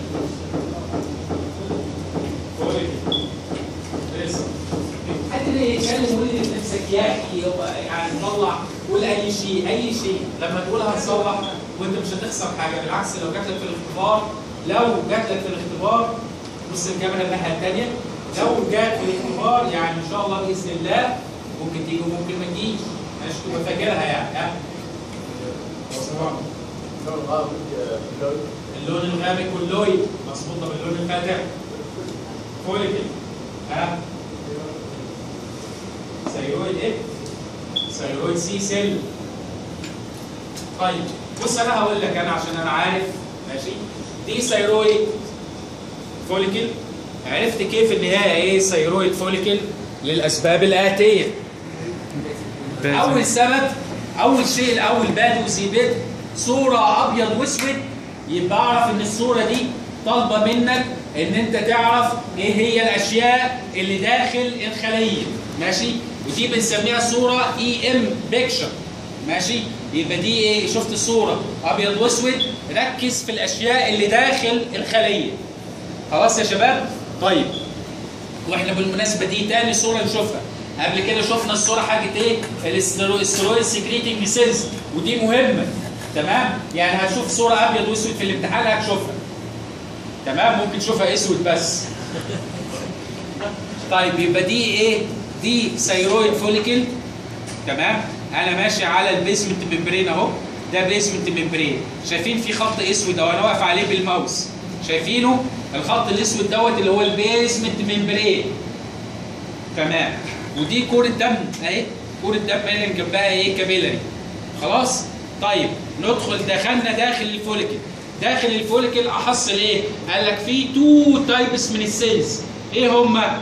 كواليتي لسه حد اللي يتكلم ولد نفسك يا اخي يبقى يعني طلع قول اي شيء اي شيء لما تقول هتصلح وانت مش هتخسر حاجه بالعكس لو جات لك في الاختبار لو جات لك في الاختبار بص الكاميرا الناحيه الثانيه لو جات في الاختبار يعني ان شاء الله باذن الله ممكن تيجي وممكن ما تجيش ماشي تبقى فاكرها يعني ها اللون الغامق كلويد مظبوطه باللون الفاتح فوليكل ها ثيرويد ايه؟ ثيرويد سي سيل طيب بص انا هقول لك انا عشان انا عارف ماشي دي ثيرويد فوليكل عرفت كيف ان هي ايه ثيرويد فوليكل للاسباب الاتيه اول سبب اول شيء الاول بادئ وسيبت صوره ابيض واسود يبقى اعرف ان الصوره دي طالبه منك ان انت تعرف ايه هي الاشياء اللي داخل الخليه ماشي ودي بنسميها صوره اي ام بيكشر ماشي يبقى دي ايه شفت الصوره ابيض واسود ركز في الاشياء اللي داخل الخليه خلاص يا شباب طيب واحنا بالمناسبه دي تاني صوره نشوفها قبل كده شفنا الصوره حاجه ايه الاسترويد سكريتنج سيلز ودي مهمه تمام يعني هتشوف صوره ابيض واسود في الامتحان هتشوفها تمام ممكن تشوفها اسود بس طيب يبقى دي ايه دي ثيرويد فوليكل تمام انا ماشي على البيسمنت ممبرين اهو ده بيسمنت ممبرين شايفين في خط اسود اهو انا واقف عليه بالماوس شايفينه الخط الاسود دوت اللي هو البيسمنت ممبرين تمام ودي كورة دم اهي كورة دم اللي جنبها ايه كابيلاري خلاص طيب ندخل دخلنا داخل الفوليكل داخل الفوليكل احصل ايه قال لك في تو تايبس من السيلز ايه هما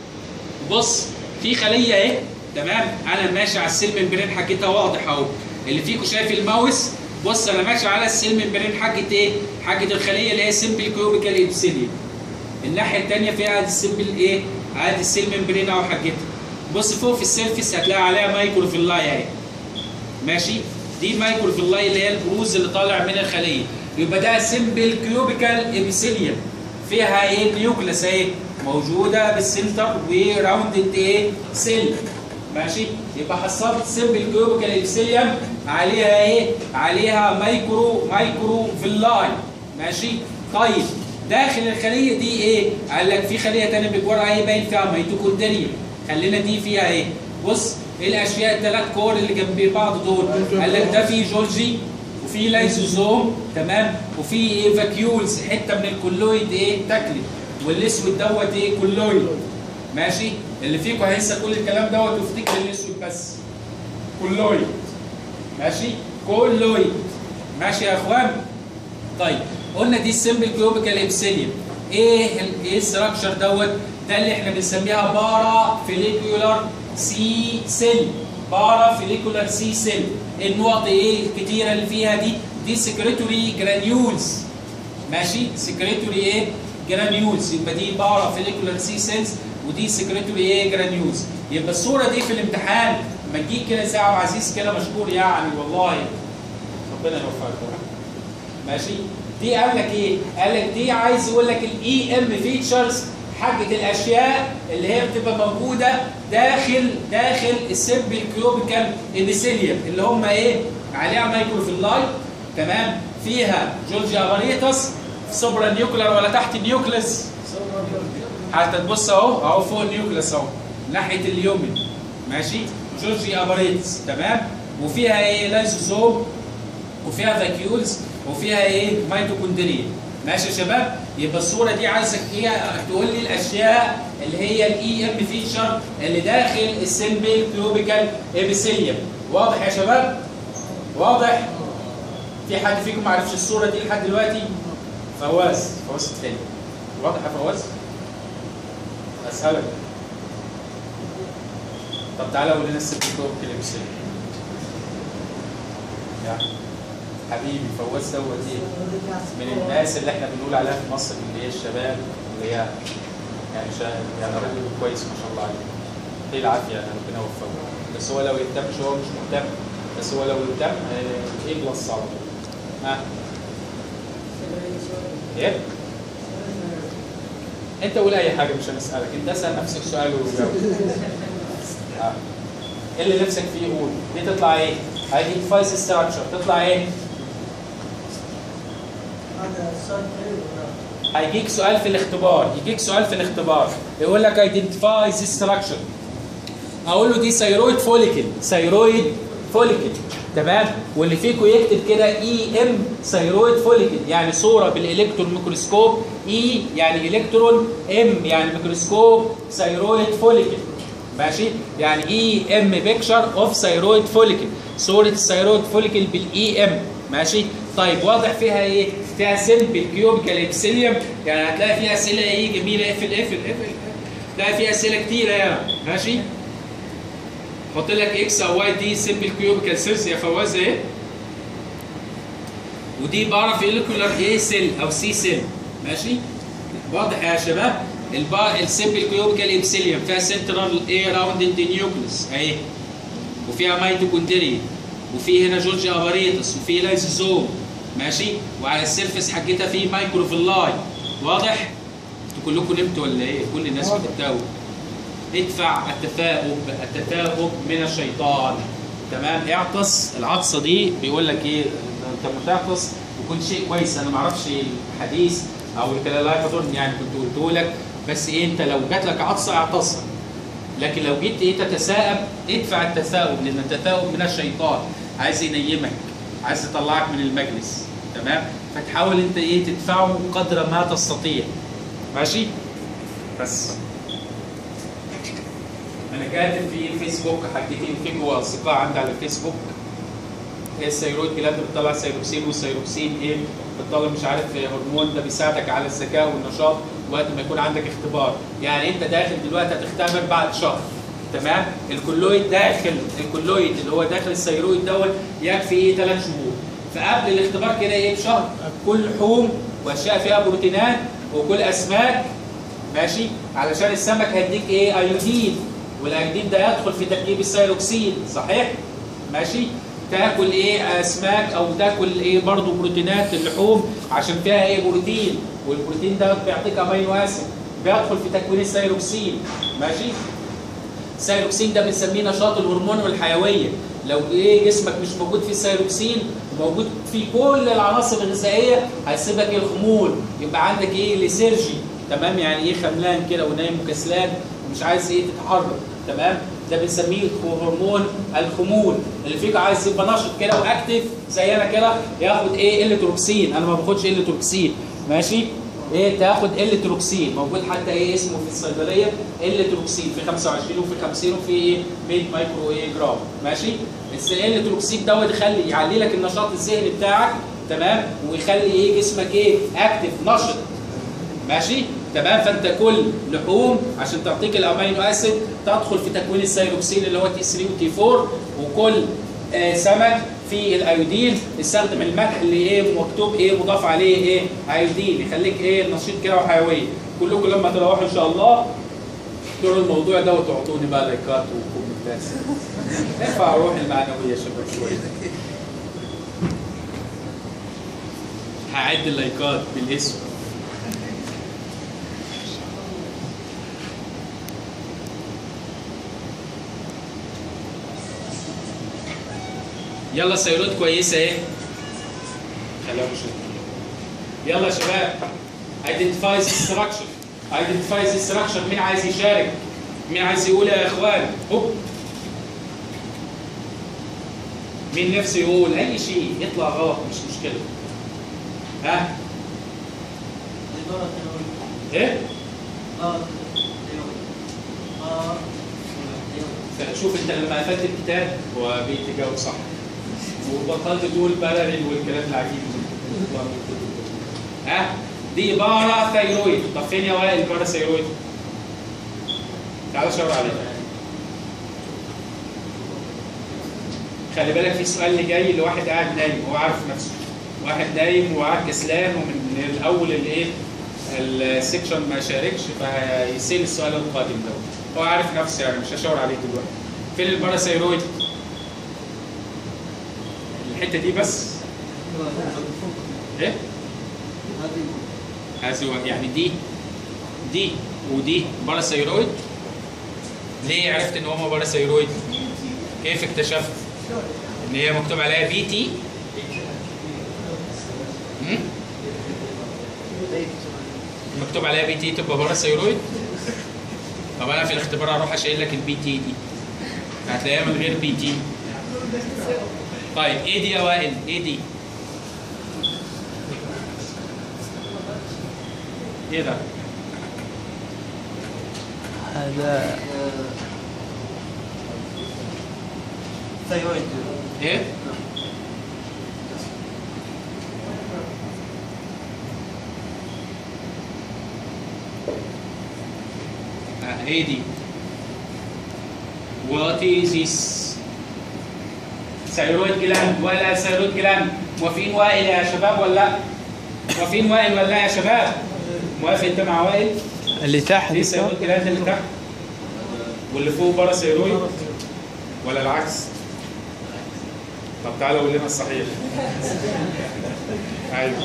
بص في خليه اهي تمام انا ماشي على السيل ممبرين حكيتها واضح اهو اللي فيكم شايف الماوس بص انا ماشي على السيل ممبرين حاجه ايه حاجه الخليه اللي هي سمبل كيوبيكال ابسيليوم الناحيه الثانيه فيها عادي السمبل ايه عادي السيل ممبرين اهو حاجتها بص فوق في السيرفيس هتلاقي عليها مايكروفيلاي اهي ماشي دي مايكروفيلاي اللي هي البروز اللي طالع من الخليه يبقى ده سمبل كيوبيكال ابسيليوم فيها ايه نيوكلس اهي موجوده بالسنتر وراوندد ايه سيل ماشي يبقى حصلت سمبل كيوبيكال ابسيليوم عليها ايه عليها مايكرو مايكرو فيلاي ماشي طيب داخل الخليه دي ايه قال لك في خليه ثانيه بجوارها ايه باين فيها ميتوكوندريا خلينا دي فيها ايه بص ايه الاشياء الثلاث كور اللي جنب بعض دول قال لك ده في جولجي وفي لايزوزوم تمام وفي ايه فاكيولز حته من الكولويد ايه تاكلت والاسود دوت ايه كولويد ماشي اللي فيكم هينسى كل الكلام دوت ويفتكر الاسود بس كولويد ماشي كولويد ماشي يا اخوان طيب قلنا دي السمبل كيوبيكال ابسيليوم ايه ال- ايه الستراكشر دوت ده اللي احنا بنسميها بارا فيليكولار سي سيل بارا فيليكولار سي سيل النقط ايه الكتيره اللي فيها دي دي سكريتوري جرانيولز ماشي سكريتوري ايه جرانيولز يبقى دي بارا فيليكولار سي سيلز ودي سكريتوري ايه جرانيولز يبقى الصوره دي في الامتحان لما تجيك كده ساعه عزيز كده مشكور يعني والله ربنا يوفقك ماشي دي قال لك ايه قال لك دي عايز يقول لك الاي ام فيتشرز حاجه الاشياء اللي هي بتبقى موجوده داخل داخل السيمبل كيوبيكال ابيثيليوم اللي هم ايه عليها مايكروفيلاي تمام فيها جورجيا افاريتس سوبرا نيوكلر ولا تحت النيوكلس حتى تبص اهو اهو فوق النيوكلس اهو ناحيه اليومن ماشي جورجي اباريتس تمام وفيها ايه لايزوزوم وفيها فاكيولز وفيها ايه ميتوكوندريا ماشي يا شباب يبقى الصوره دي عايزك ايه تقول لي الاشياء اللي هي الاي ام فيتشر اللي داخل السمبل كلوبيكال ابيثيليوم واضح يا شباب واضح في حد فيكم ما عرفش الصوره دي لحد دلوقتي فواز فواز التاني واضح يا فواز اسهلك طب تعالى قول لنا السمبل كلوبيكال ابيثيليوم يا حبيبي فواز دوت ايه من الناس اللي احنا بنقول عليها في مصر اللي هي الشباب اللي هي يعني شا... يعني راجل كويس ما شاء الله عليه يعطيه العافيه يعني ربنا يوفقه بس هو لو يهتمش هو مش مهتم بس هو لو يهتم آه، ايه بلس على طول ها ايه انت قول اي حاجه مش هنسالك انت اسال نفسك سؤال وجاوب آه. ايه اللي نفسك فيه قول دي تطلع ايه identifies structure تطلع ايه هذا السؤال حلو ولا؟ هيجيك سؤال في الاختبار يجيك سؤال في الاختبار يقول لك identify the structure اقول له دي ثيرويد فوليكل ثيرويد فوليكل تمام واللي فيكم يكتب كده اي ام ثيرويد فوليكل يعني صوره بالالكترون ميكروسكوب اي يعني الكترون ام يعني ميكروسكوب ثيرويد فوليكل ماشي يعني اي ام بيكتشر اوف ثيرويد فوليكل صوره الثيرويد فوليكل بالاي ام ماشي طيب واضح فيها ايه فيها سيل بالكيوبيكال ابسيليوم يعني هتلاقي فيها اسئله ايه جميله اقفل اقفل اقفل تلاقي فيها اسئله كتيره يعني ماشي حط لك اكس او واي دي سيمبل كيوبيكال سيلز يا فواز ايه ودي بارا فيليكولار ايه سيل او سي سيل ماشي واضح يا شباب البا السيمبل كيوبيكال ابسيليوم فيها سنترال ايه راوند نيوكليس اهي وفيها ميتوكوندريا وفي هنا جورج اباريتس وفي لايزوزوم ماشي وعلى السيرفس حقتها في مايكروفيلاي واضح انتوا كلكم نمتوا ولا ايه كل الناس بتتاوب ادفع التثاؤب التثاؤب من الشيطان تمام اعطس العطسه دي بيقول لك ايه انت متعطس وكل شيء كويس انا ما اعرفش الحديث او الكلام لا يحضرني يعني كنت قلته لك بس ايه انت لو جات لك عطسه اعتصها لكن لو جيت ايه تتثاءب ادفع التثاؤب لان التثاؤب من الشيطان عايز ينيمك عايز يطلعك من المجلس تمام فتحاول انت ايه تدفعه قدر ما تستطيع ماشي بس انا كاتب في الفيسبوك حاجتين فيكم اصدقاء عندي على الفيسبوك هي الثيرويد جلاند بتطلع سيروكسين والسيروكسين ايه بتطلع مش عارف هرمون ده بيساعدك على الذكاء والنشاط وقت ما يكون عندك اختبار يعني انت داخل دلوقتي هتختبر بعد شهر تمام الكلويد داخل الكلويد اللي هو داخل الثيرويد دوت يكفي ايه ثلاث شهور فقبل الاختبار كده ايه بشهر كل لحوم واشياء فيها بروتينات وكل اسماك ماشي علشان السمك هيديك ايه ايودين والايودين ده يدخل في تركيب السيروكسين صحيح ماشي تاكل ايه اسماك او تاكل ايه برضو بروتينات اللحوم عشان فيها ايه بروتين والبروتين ده بيعطيك امينو اسيد بيدخل في تكوين السيروكسين ماشي السيروكسين ده بنسميه نشاط الهرمون والحيويه لو ايه جسمك مش موجود فيه السيروكسين موجود في كل العناصر الغذائيه هيسيبك ايه الخمول يبقى عندك ايه ليسيرجي تمام يعني ايه خملان كده ونايم وكسلان ومش عايز ايه تتحرك تمام ده بنسميه هرمون الخمول اللي فيك عايز يبقى نشط كده واكتف زي انا كده ياخد ايه التروكسين انا ما باخدش التروكسين ماشي ايه تاخد التروكسين موجود حتى ايه اسمه في الصيدليه التروكسين في 25 وفي 50 وفي ايه 100 مايكرو ايه جرام ماشي بس التروكسين دوت يخلي يعلي لك النشاط الذهني بتاعك تمام ويخلي ايه جسمك ايه اكتف نشط ماشي تمام فانت كل لحوم عشان تعطيك الامينو اسيد تدخل في تكوين السيروكسين اللي هو تي 3 وتي 4 وكل آه سمك في الايودين استخدم الملح اللي ايه مكتوب ايه مضاف عليه ايه ايودين يخليك ايه نشيط كده وحيويه كلكم لما تروحوا ان شاء الله تقولوا الموضوع ده وتعطوني بقى لايكات وكومنتات ارفع روح المعنويه يا شباب شويه هعد اللايكات بالاسم يلا سيرود كويسه ايه خليها مش يلا يا شباب identify the structure identify the structure مين عايز يشارك مين عايز يقول يا اخوان هوب مين نفسه يقول اي شيء يطلع غلط مش مشكله ها الإدارة الثانوية. ايه آه، الثانوية. آه، الثانوية. شوف انت لما قفلت الكتاب هو بيتجاوب صح وبطلت تقول باراليل والكلام العجيب ده ها دي بارا ثيرويد طب فين يا وائل البارا ثيرويد تعال شاور عليها خلي بالك في سؤال اللي جاي لواحد قاعد نايم هو عارف نفسه واحد نايم وقاعد كسلان ومن الاول اللي ايه السكشن ما شاركش فهيسيل السؤال القادم ده هو عارف نفسه يعني مش هشاور عليه دلوقتي فين الباراسيرويد الحته دي بس ايه هذه هو- يعني دي دي ودي باراسيرويد ليه عرفت ان هما باراسيرويد كيف اكتشفت ان هي مكتوب عليها بي تي مم؟ مكتوب عليها بي تي تبقى باراسيرويد طب انا في الاختبار اروح اشيل لك البي تي دي هتلاقيها من غير بي تي طيب ايه دي يا وائل ايه دي ايه ده هذا ثايرويد ايه آه ايه دي What is this ثيرويد جلاند ولا ثيرويد جلاند موافقين وائل يا شباب ولا لا موافقين وائل ولا لا يا شباب موافق انت مع وائل اللي تحت ليه ثيرويد جلاند اللي تحت واللي فوق بره ثيرويد ولا العكس طب تعالى قول لنا الصحيح ايوه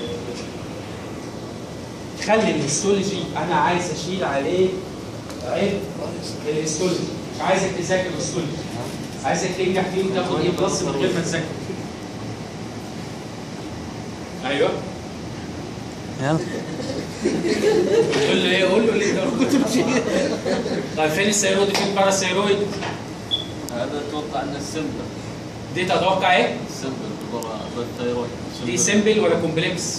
خلي الهيستولوجي انا عايز اشيل عليه عيب الهيستولوجي مش عايزك تذاكر الهيستولوجي عايزك تنجح فيه وتاخد ايه بلس من غير ما تذاكر ايوه يلا قول له ايه قول له اللي انت كنت بتشيل طيب فين الثيرويد فين الباراسيرويد هذا اتوقع انه السمبل دي تتوقع ايه السمبل برا بالثايرويد دي سيمبل ولا كومبلكس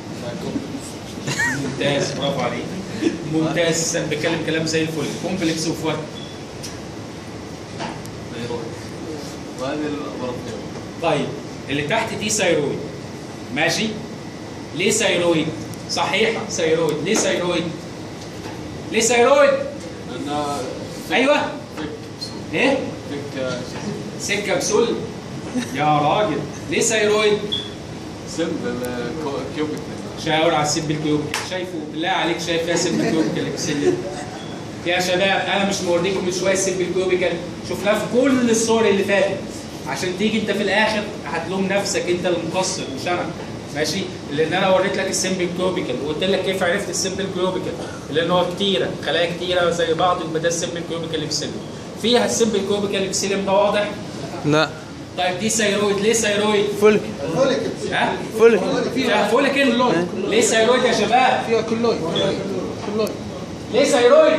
ممتاز برافو عليك ممتاز بتكلم كلام زي الفل كومبلكس اوف وات ثايرويد وهذه برا الثايرويد طيب اللي تحت دي ثيرويد ماشي ليه ثيرويد صحيح ثيرويد ليه ثيرويد ليه ثيرويد لانه ايوه فك ايه فك سكه بسل يا راجل ليه ثيرويد سمبل كيوبيك شاور على السب الكيوبيك شايفه بالله عليك شايف فيها سب الكيوبيك اللي في السلم يا شباب انا مش موريكم من شويه السب الكيوبيكال شفناه في كل الصور اللي فاتت عشان تيجي انت في الاخر هتلوم نفسك انت المقصر مش انا ماشي لان انا وريت لك السمبل كيوبيكال وقلت لك كيف عرفت السمبل كيوبيكال لان هو كتيره خلايا كتيره زي بعض يبقى ده السمبل كيوبيكال اللي في السلم فيها السمبل كيوبيكال اللي في السلم ده واضح لا طيب دي ثيرويد ليه ثيرويد فلك فوليك ها فلك فيها فوليكل ليه ثيرويد يا شباب فيها كلوي كلوي ليه ثيرويد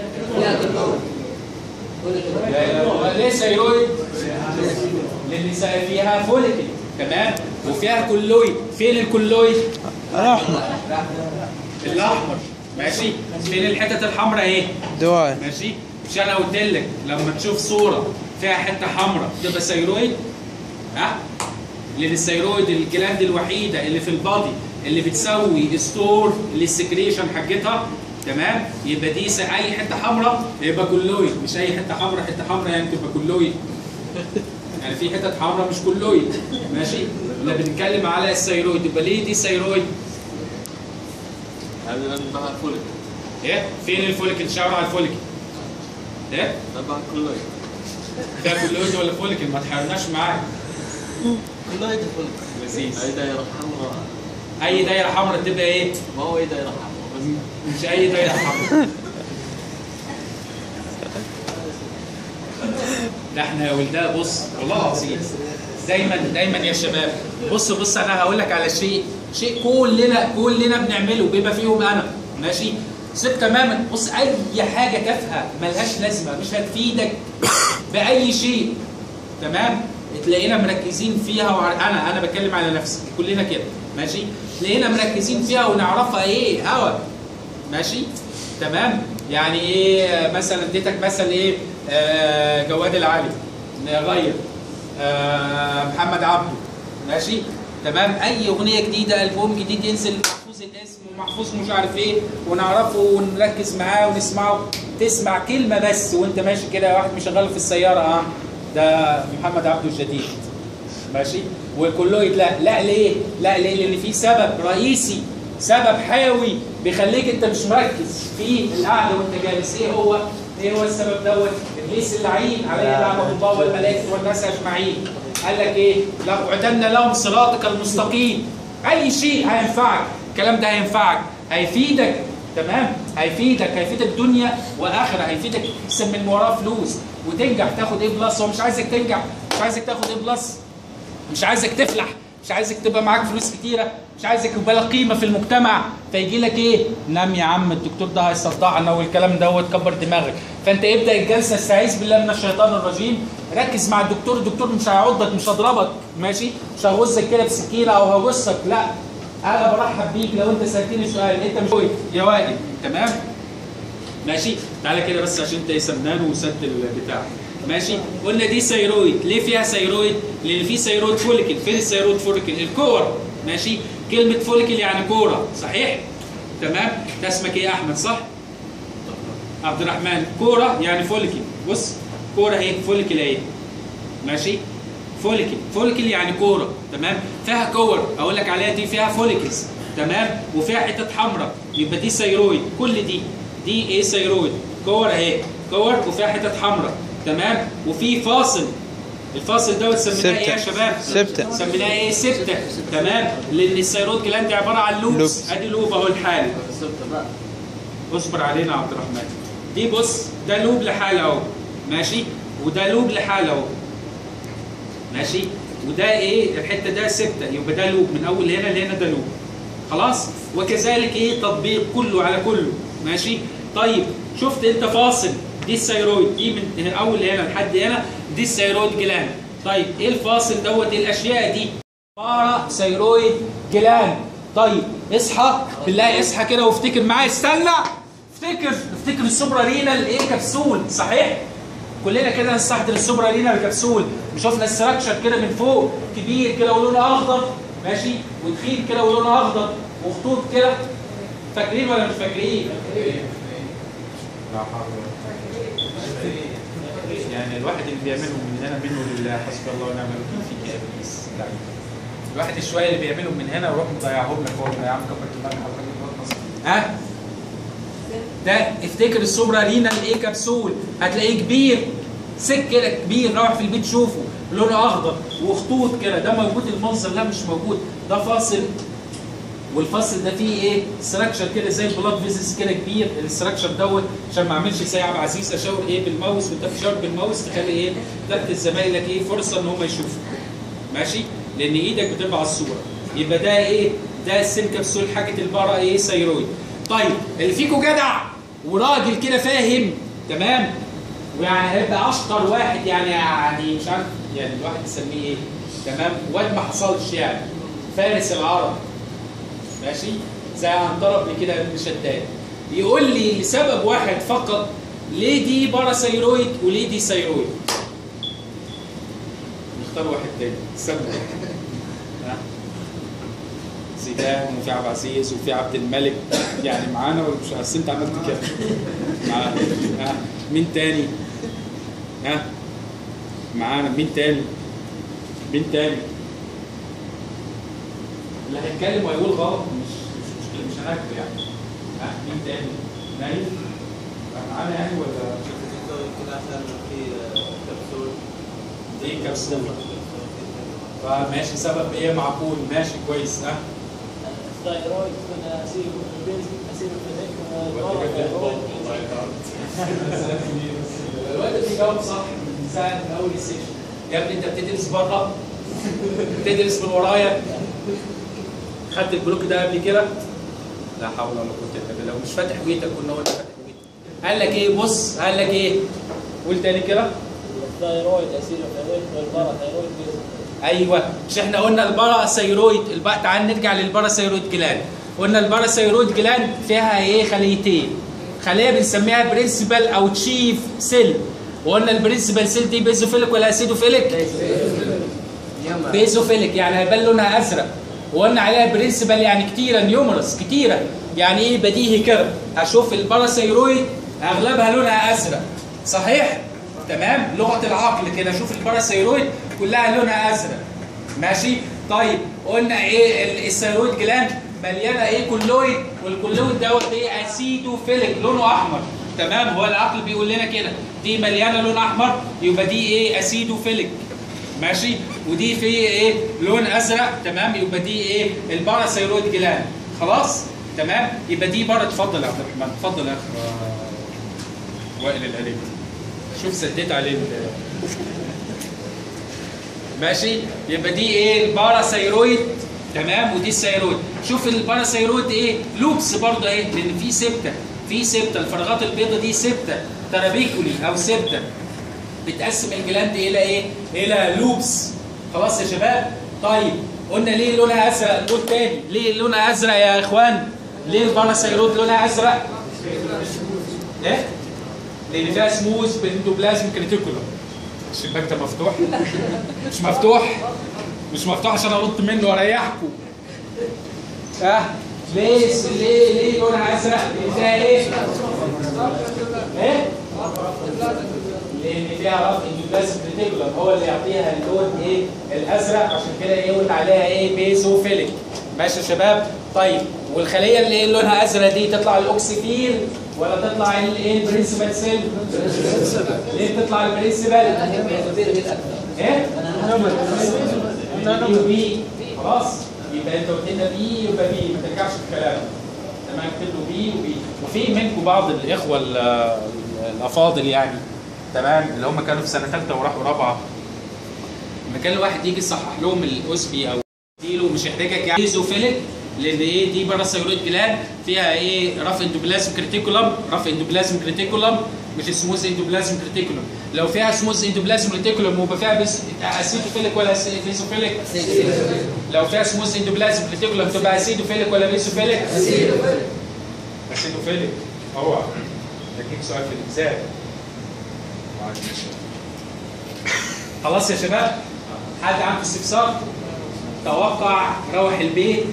ليه ثيرويد لان سا- فيها فوليكل تمام وفيها كلويد فين الكلويد الاحمر الاحمر ماشي فين الحتت الحمراء ايه دواء ماشي مش انا قلت لك لما تشوف صوره فيها حته حمراء تبقى ثيرويد ها لان الثيرويد الجلاند الوحيده اللي في البادي اللي بتسوي ستور للسكريشن حاجتها تمام يبقى دي س- اي حته حمراء يبقى كلويد مش اي حته حمراء حته حمراء يعني تبقى كلويد يعني في حتت حمراء مش كلويد ماشي احنا بنتكلم على الثيرويد يبقى ليه دي ثيرويد هذه لان معها فوليك ايه فين الفوليكل شاور على الفوليكل ايه تبع كلويد ده كلويد ولا فوليكل ما تحيرناش معاك كلويد فوليك لذيذ اي دائره حمراء اي دايره حمراء تبقى ايه ما هو اي دائره حمراء بس مش اي دايره حمراء ده احنا يا ولدها بص والله العظيم دايما دايما يا شباب بص بص انا هقول لك على شيء شيء كلنا كلنا بنعمله بيبقى فيهم انا ماشي سيب تماما بص اي حاجه تافهه ملهاش لازمه مش هتفيدك باي شيء تمام تلاقينا مركزين فيها وع... انا انا بتكلم على نفسي كلنا كده ماشي تلاقينا مركزين فيها ونعرفها ايه هوا ماشي تمام يعني ايه مثلا اديتك مثل ايه آه جواد العالي نغير آه محمد عبده ماشي تمام اي اغنيه جديده البوم جديد ينزل محفوظ الاسم ومحفوظ مش عارف ايه ونعرفه ونركز معاه ونسمعه تسمع كلمه بس وانت ماشي كده واحد مشغله في السياره اه ده محمد عبده الجديد ماشي وكلويد لا لا ليه لا ليه لان في سبب رئيسي سبب حيوي بيخليك انت مش مركز في القعده وانت جالس ايه هو ايه هو السبب دوت ابليس اللعين عليه لعنه الله والملائكه والناس اجمعين قال لك ايه لأقعدن لهم صراطك المستقيم اي شيء هينفعك الكلام ده هينفعك هيفيدك تمام هيفيدك هيفيدك دنيا واخره هيفيدك تكسب من وراه فلوس وتنجح تاخد ايه بلس هو مش عايزك تنجح مش عايزك تاخد ايه بلس مش عايزك تفلح مش عايزك تبقى معاك فلوس كتيره مش عايزك يبقى لك قيمه في المجتمع فيجي لك ايه نام يا عم الدكتور ده هيصدعنا والكلام دوت كبر دماغك فانت ابدا الجلسه استعيذ بالله من الشيطان الرجيم ركز مع الدكتور الدكتور مش هيعضك مش هضربك ماشي مش هغزك كده بسكينه او هغصك لا انا برحب بيك لو انت سالتني سؤال انت مش يا وائل تمام ماشي تعالى كده بس عشان انت سمنان وسد البتاع ماشي قلنا دي ثيرويد ليه فيها ثيرويد لان في ثيرويد فوليكل فين الثيرويد فوليكل الكور ماشي كلمه فوليكل يعني كوره صحيح تمام ده اسمك ايه يا احمد صح عبد الرحمن كوره يعني فوليكل بص كوره اهي فوليكل اهي ماشي فوليكل فوليكل يعني كوره تمام فيها كور اقول لك عليها دي فيها فوليكلز تمام وفيها حتت حمراء يبقى دي ثيرويد كل دي دي ايه ثيرويد كور اهي كور وفيها حتت حمراء تمام وفي فاصل الفاصل دوت سميناه ايه يا سبتة. شباب؟ سبتة. سميناه ايه؟ سبتة تمام لان الثيرويد جلاند دي عباره عن لوبس لوبس. ادي لوب اهو الحالي السبت بقى اصبر علينا يا عبد الرحمن دي بص ده لوب لحاله اهو ماشي وده لوب لحاله اهو ماشي وده ايه الحته ده سته يبقى ده لوب من اول هنا لهنا ده لوب خلاص وكذلك ايه تطبيق كله على كله ماشي طيب شفت انت فاصل دي الثيرويد دي من اول هنا لحد هنا دي الثيرويد جلاند طيب ايه الفاصل دوت ايه الاشياء دي بارا ثيرويد جلاند طيب اصحى بالله اصحى كده وافتكر معايا استنى افتكر افتكر السوبرا رينال ايه كبسول صحيح كلنا كده نستحضر السوبرا رينال كبسول شفنا الستراكشر كده من فوق كبير كده ولونه اخضر ماشي وتخين كده ولونه اخضر وخطوط كده فاكرين ولا مش فاكرين؟ لا حول يعني الواحد اللي بيعمله من هنا منه لله حسبي الله ونعم الوكيل فيك يا ابليس لعيب. الواحد الشويه اللي بيعملهم من هنا ويروح مضيعهم لك هو يا عم كبر دماغك حضرتك ها ده افتكر السوبرا رينال ايه كبسول هتلاقيه كبير سك كده كبير روح في البيت شوفه لونه اخضر وخطوط كده ده موجود المنظر لا مش موجود ده فاصل والفصل ده فيه ايه ستراكشر كده زي البلاد فيزيس كده كبير الستراكشر دوت عشان ما اعملش زي عبد العزيز اشاور ايه بالماوس وانت بتشاور بالماوس تخلي ايه تحت زمايلك ايه فرصه ان هم يشوفوا ماشي لان ايدك بتبقى على الصوره يبقى ده ايه ده السن كبسول حاجه البارا ايه ثيرويد طيب اللي فيكم جدع وراجل كده فاهم تمام ويعني هيبقى اشطر واحد يعني يعني مش عارف يعني الواحد يسميه ايه تمام واد ما حصلش يعني فارس العرب ماشي زي عنترة ابن كده ابن شداد يقول لي لسبب واحد فقط ليه دي باراثيرويد وليه دي ثيرويد نختار واحد تاني سبب ها؟ زيدان وفي عبد العزيز وفي عبد الملك يعني معانا ولا مش بس انت عملت كده معانا ها مين تاني ها معانا مين تاني مين تاني اللي هيتكلم ويقول غلط مش مش مشكله مش هناكله يعني ها مين تاني نايف معانا يعني ولا كده عشان في كبسول ايه كبسول فماشي سبب ايه معقول ماشي كويس ها الثايرويد كنا اسير اسير الواد بيجاوب صح من ساعه من اول السيشن يا ابني انت بتدرس بره بتدرس من ورايا خدت البلوك ده قبل كده لا حول ولا قوه الا بالله لو مش فاتح بيتك كنا قلنا فاتح بيتك قال لك ايه بص قال لك ايه قول تاني كده الثايرويد اسير ثايرويد والبارا ثايرويد ايوه مش احنا قلنا الباراسيرويد الب... تعال نرجع للباراسيرويد جلاند قلنا الباراسيرويد جلاند فيها ايه خليتين خليه بنسميها برنسبل او تشيف سيل وقلنا البرنسبل سيل دي بيزوفيليك ولا اسيدوفيليك بيزوفيليك يعني هيبان لونها ازرق وقلنا عليها برنسبل يعني كتيره نيومرس كتيره يعني ايه بديهي كده هشوف الباراسيرويد اغلبها لونها ازرق صحيح تمام لغه العقل كده شوف الباراسيرويد كلها لونها ازرق ماشي طيب قلنا ايه ال- الثيرويد جلاند مليانه ايه كلويد والكلويد دوت ايه اسيدوفيليك لونه احمر تمام هو العقل بيقول لنا كده دي مليانه لون احمر يبقى دي ايه اسيدوفيليك ماشي ودي في ايه لون ازرق تمام يبقى دي ايه الباراسيرويد جلاند خلاص تمام يبقى دي بره اتفضل يا عبد الرحمن اتفضل يا اخ آه، وائل العليم شوف سديت عليه ال- ماشي يبقى دي ايه الباراسيرويد تمام ودي الثيرويد شوف الباراسيرويد ايه لوبس برضه ايه لان في سبته في سبته الفراغات البيضاء دي سبته ترابيكولي او سبته بتقسم الجلاند الى ايه الى لوبس خلاص يا شباب طيب قلنا ليه لونها ازرق نقول تاني ليه لونها ازرق يا اخوان ليه الباراسيرويد لونها ازرق ايه لان فيها سموز بالاندوبلازم كريتيكولم الشباك ده مفتوح مش مفتوح مش مفتوح عشان انط منه واريحكم اه ليه ليه ليه لونها ازرق لان فيها ايه ايه لان فيها رف اندوبلازم ريتيكولم هو اللي يعطيها اللون ايه الازرق عشان كده ايه قلنا عليها ايه بيزوفيليك ماشي يا شباب طيب والخليه اللي ايه لونها ازرق دي تطلع الاوكسيفيل ولا تطلع الايه البرنسبل سيل ليه تطلع البرنسبل ايه بي وبي خلاص يبقى انت قلت لنا بي يبقى بي ما ترجعش في كلامك تمام اكتب له بي وبي وفي منكم بعض الاخوه ال- الافاضل يعني تمام اللي هم كانوا في سنه ثالثه وراحوا رابعه لما كان الواحد يجي يصحح لهم الاوسبي او يديله مش يحتاجك يعني ايزوفيليك لان ايه دي باراسيرويد جلاند فيها ايه رف اندوبلازم كريتيكولم رف اندوبلازم كريتيكولم مش سموث اندوبلازم كريتيكولم لو فيها سموث اندوبلازم كريتيكولم ويبقى فيها بس اسيدوفيليك ولا فيزوفيليك لو فيها سموث اندوبلازم كريتيكولم تبقى اسيدوفيليك ولا فيزوفيليك اسيدوفيليك اوعى اديك سؤال في الاجزاء خلاص يا شباب حد عنده استفسار توقع روح البيت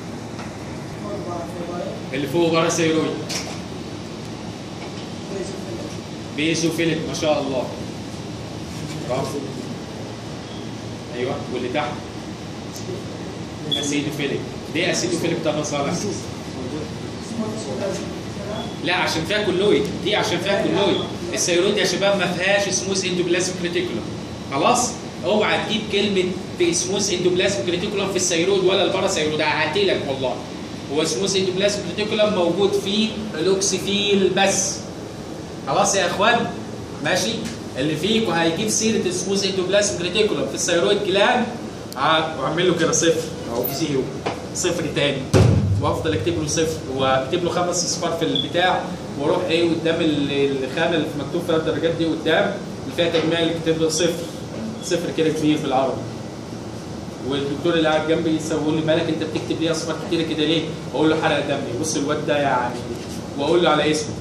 اللي فوق باراسيرويد بيزوفيليك ما شاء الله برافو ايوه واللي تحت اسيدوفيليك ليه اسيدوفيليك ده صالح لا عشان فيها كلويد دي عشان فيها كلويد الثيرويد يا شباب ما فيهاش سموث اندوبلازم كريتيكولم خلاص اوعى تجيب كلمه في سموث اندوبلازم كريتيكولم في الثيرويد ولا الباراسيرويد هعتلك والله هو سموث اندوبلازم كريتيكولم موجود في الاوكسيفيل بس خلاص يا اخوان ماشي اللي فيكم هيجيب سيره السموث اندوبلازم كريتيكولم في الثيرويد جلاند واعمل له كده صفر او زيرو صفر تاني وافضل اكتب له صفر واكتب له خمس اصفار في البتاع واروح ايه قدام ال- الخانه اللي مكتوب فيها الدرجات دي قدام اللي فيها تجميع اللي كتب له صفر صفر كده كبير في العربي والدكتور اللي قاعد جنبي يقول لي مالك انت بتكتب ليه اصفار كتير كده ليه؟ اقول له حرق دمي بص الواد ده يعني واقول له على اسمه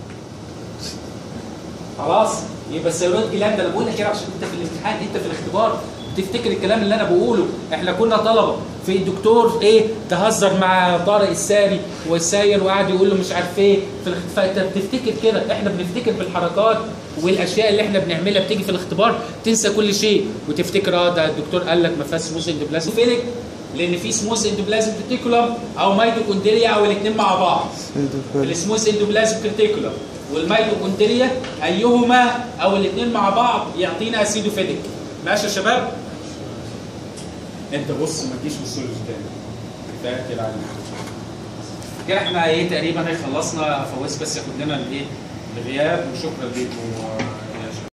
خلاص يبقى الثيرويد جلاند انا بقول لك كده عشان انت في الامتحان انت في الاختبار تفتكر الكلام اللي انا بقوله احنا كنا طلبه في الدكتور ايه تهزر مع طارق الساري والساير وقعد يقول له مش عارف ايه في الاخت- فانت بتفتكر كده احنا بنفتكر بالحركات والاشياء اللي احنا بنعملها بتيجي في الاختبار تنسى كل شيء وتفتكر اه ده الدكتور قال لك ما فيهاش سموث اندوبلازم فيلك لان في سموث اندوبلازم ريتيكولم او ميتوكوندريا او الاثنين مع بعض السموث اندوبلازم كريتيكولم والميتوكوندريا ايهما او الاثنين مع بعض يعطينا اسيدوفيليك ماشي يا شباب انت بص ما تجيش بالسولوج تاني كفايه كده عليك كده احنا ايه تقريبا ايه خلصنا فواز بس ياخد لنا الايه الغياب وشكرا لكم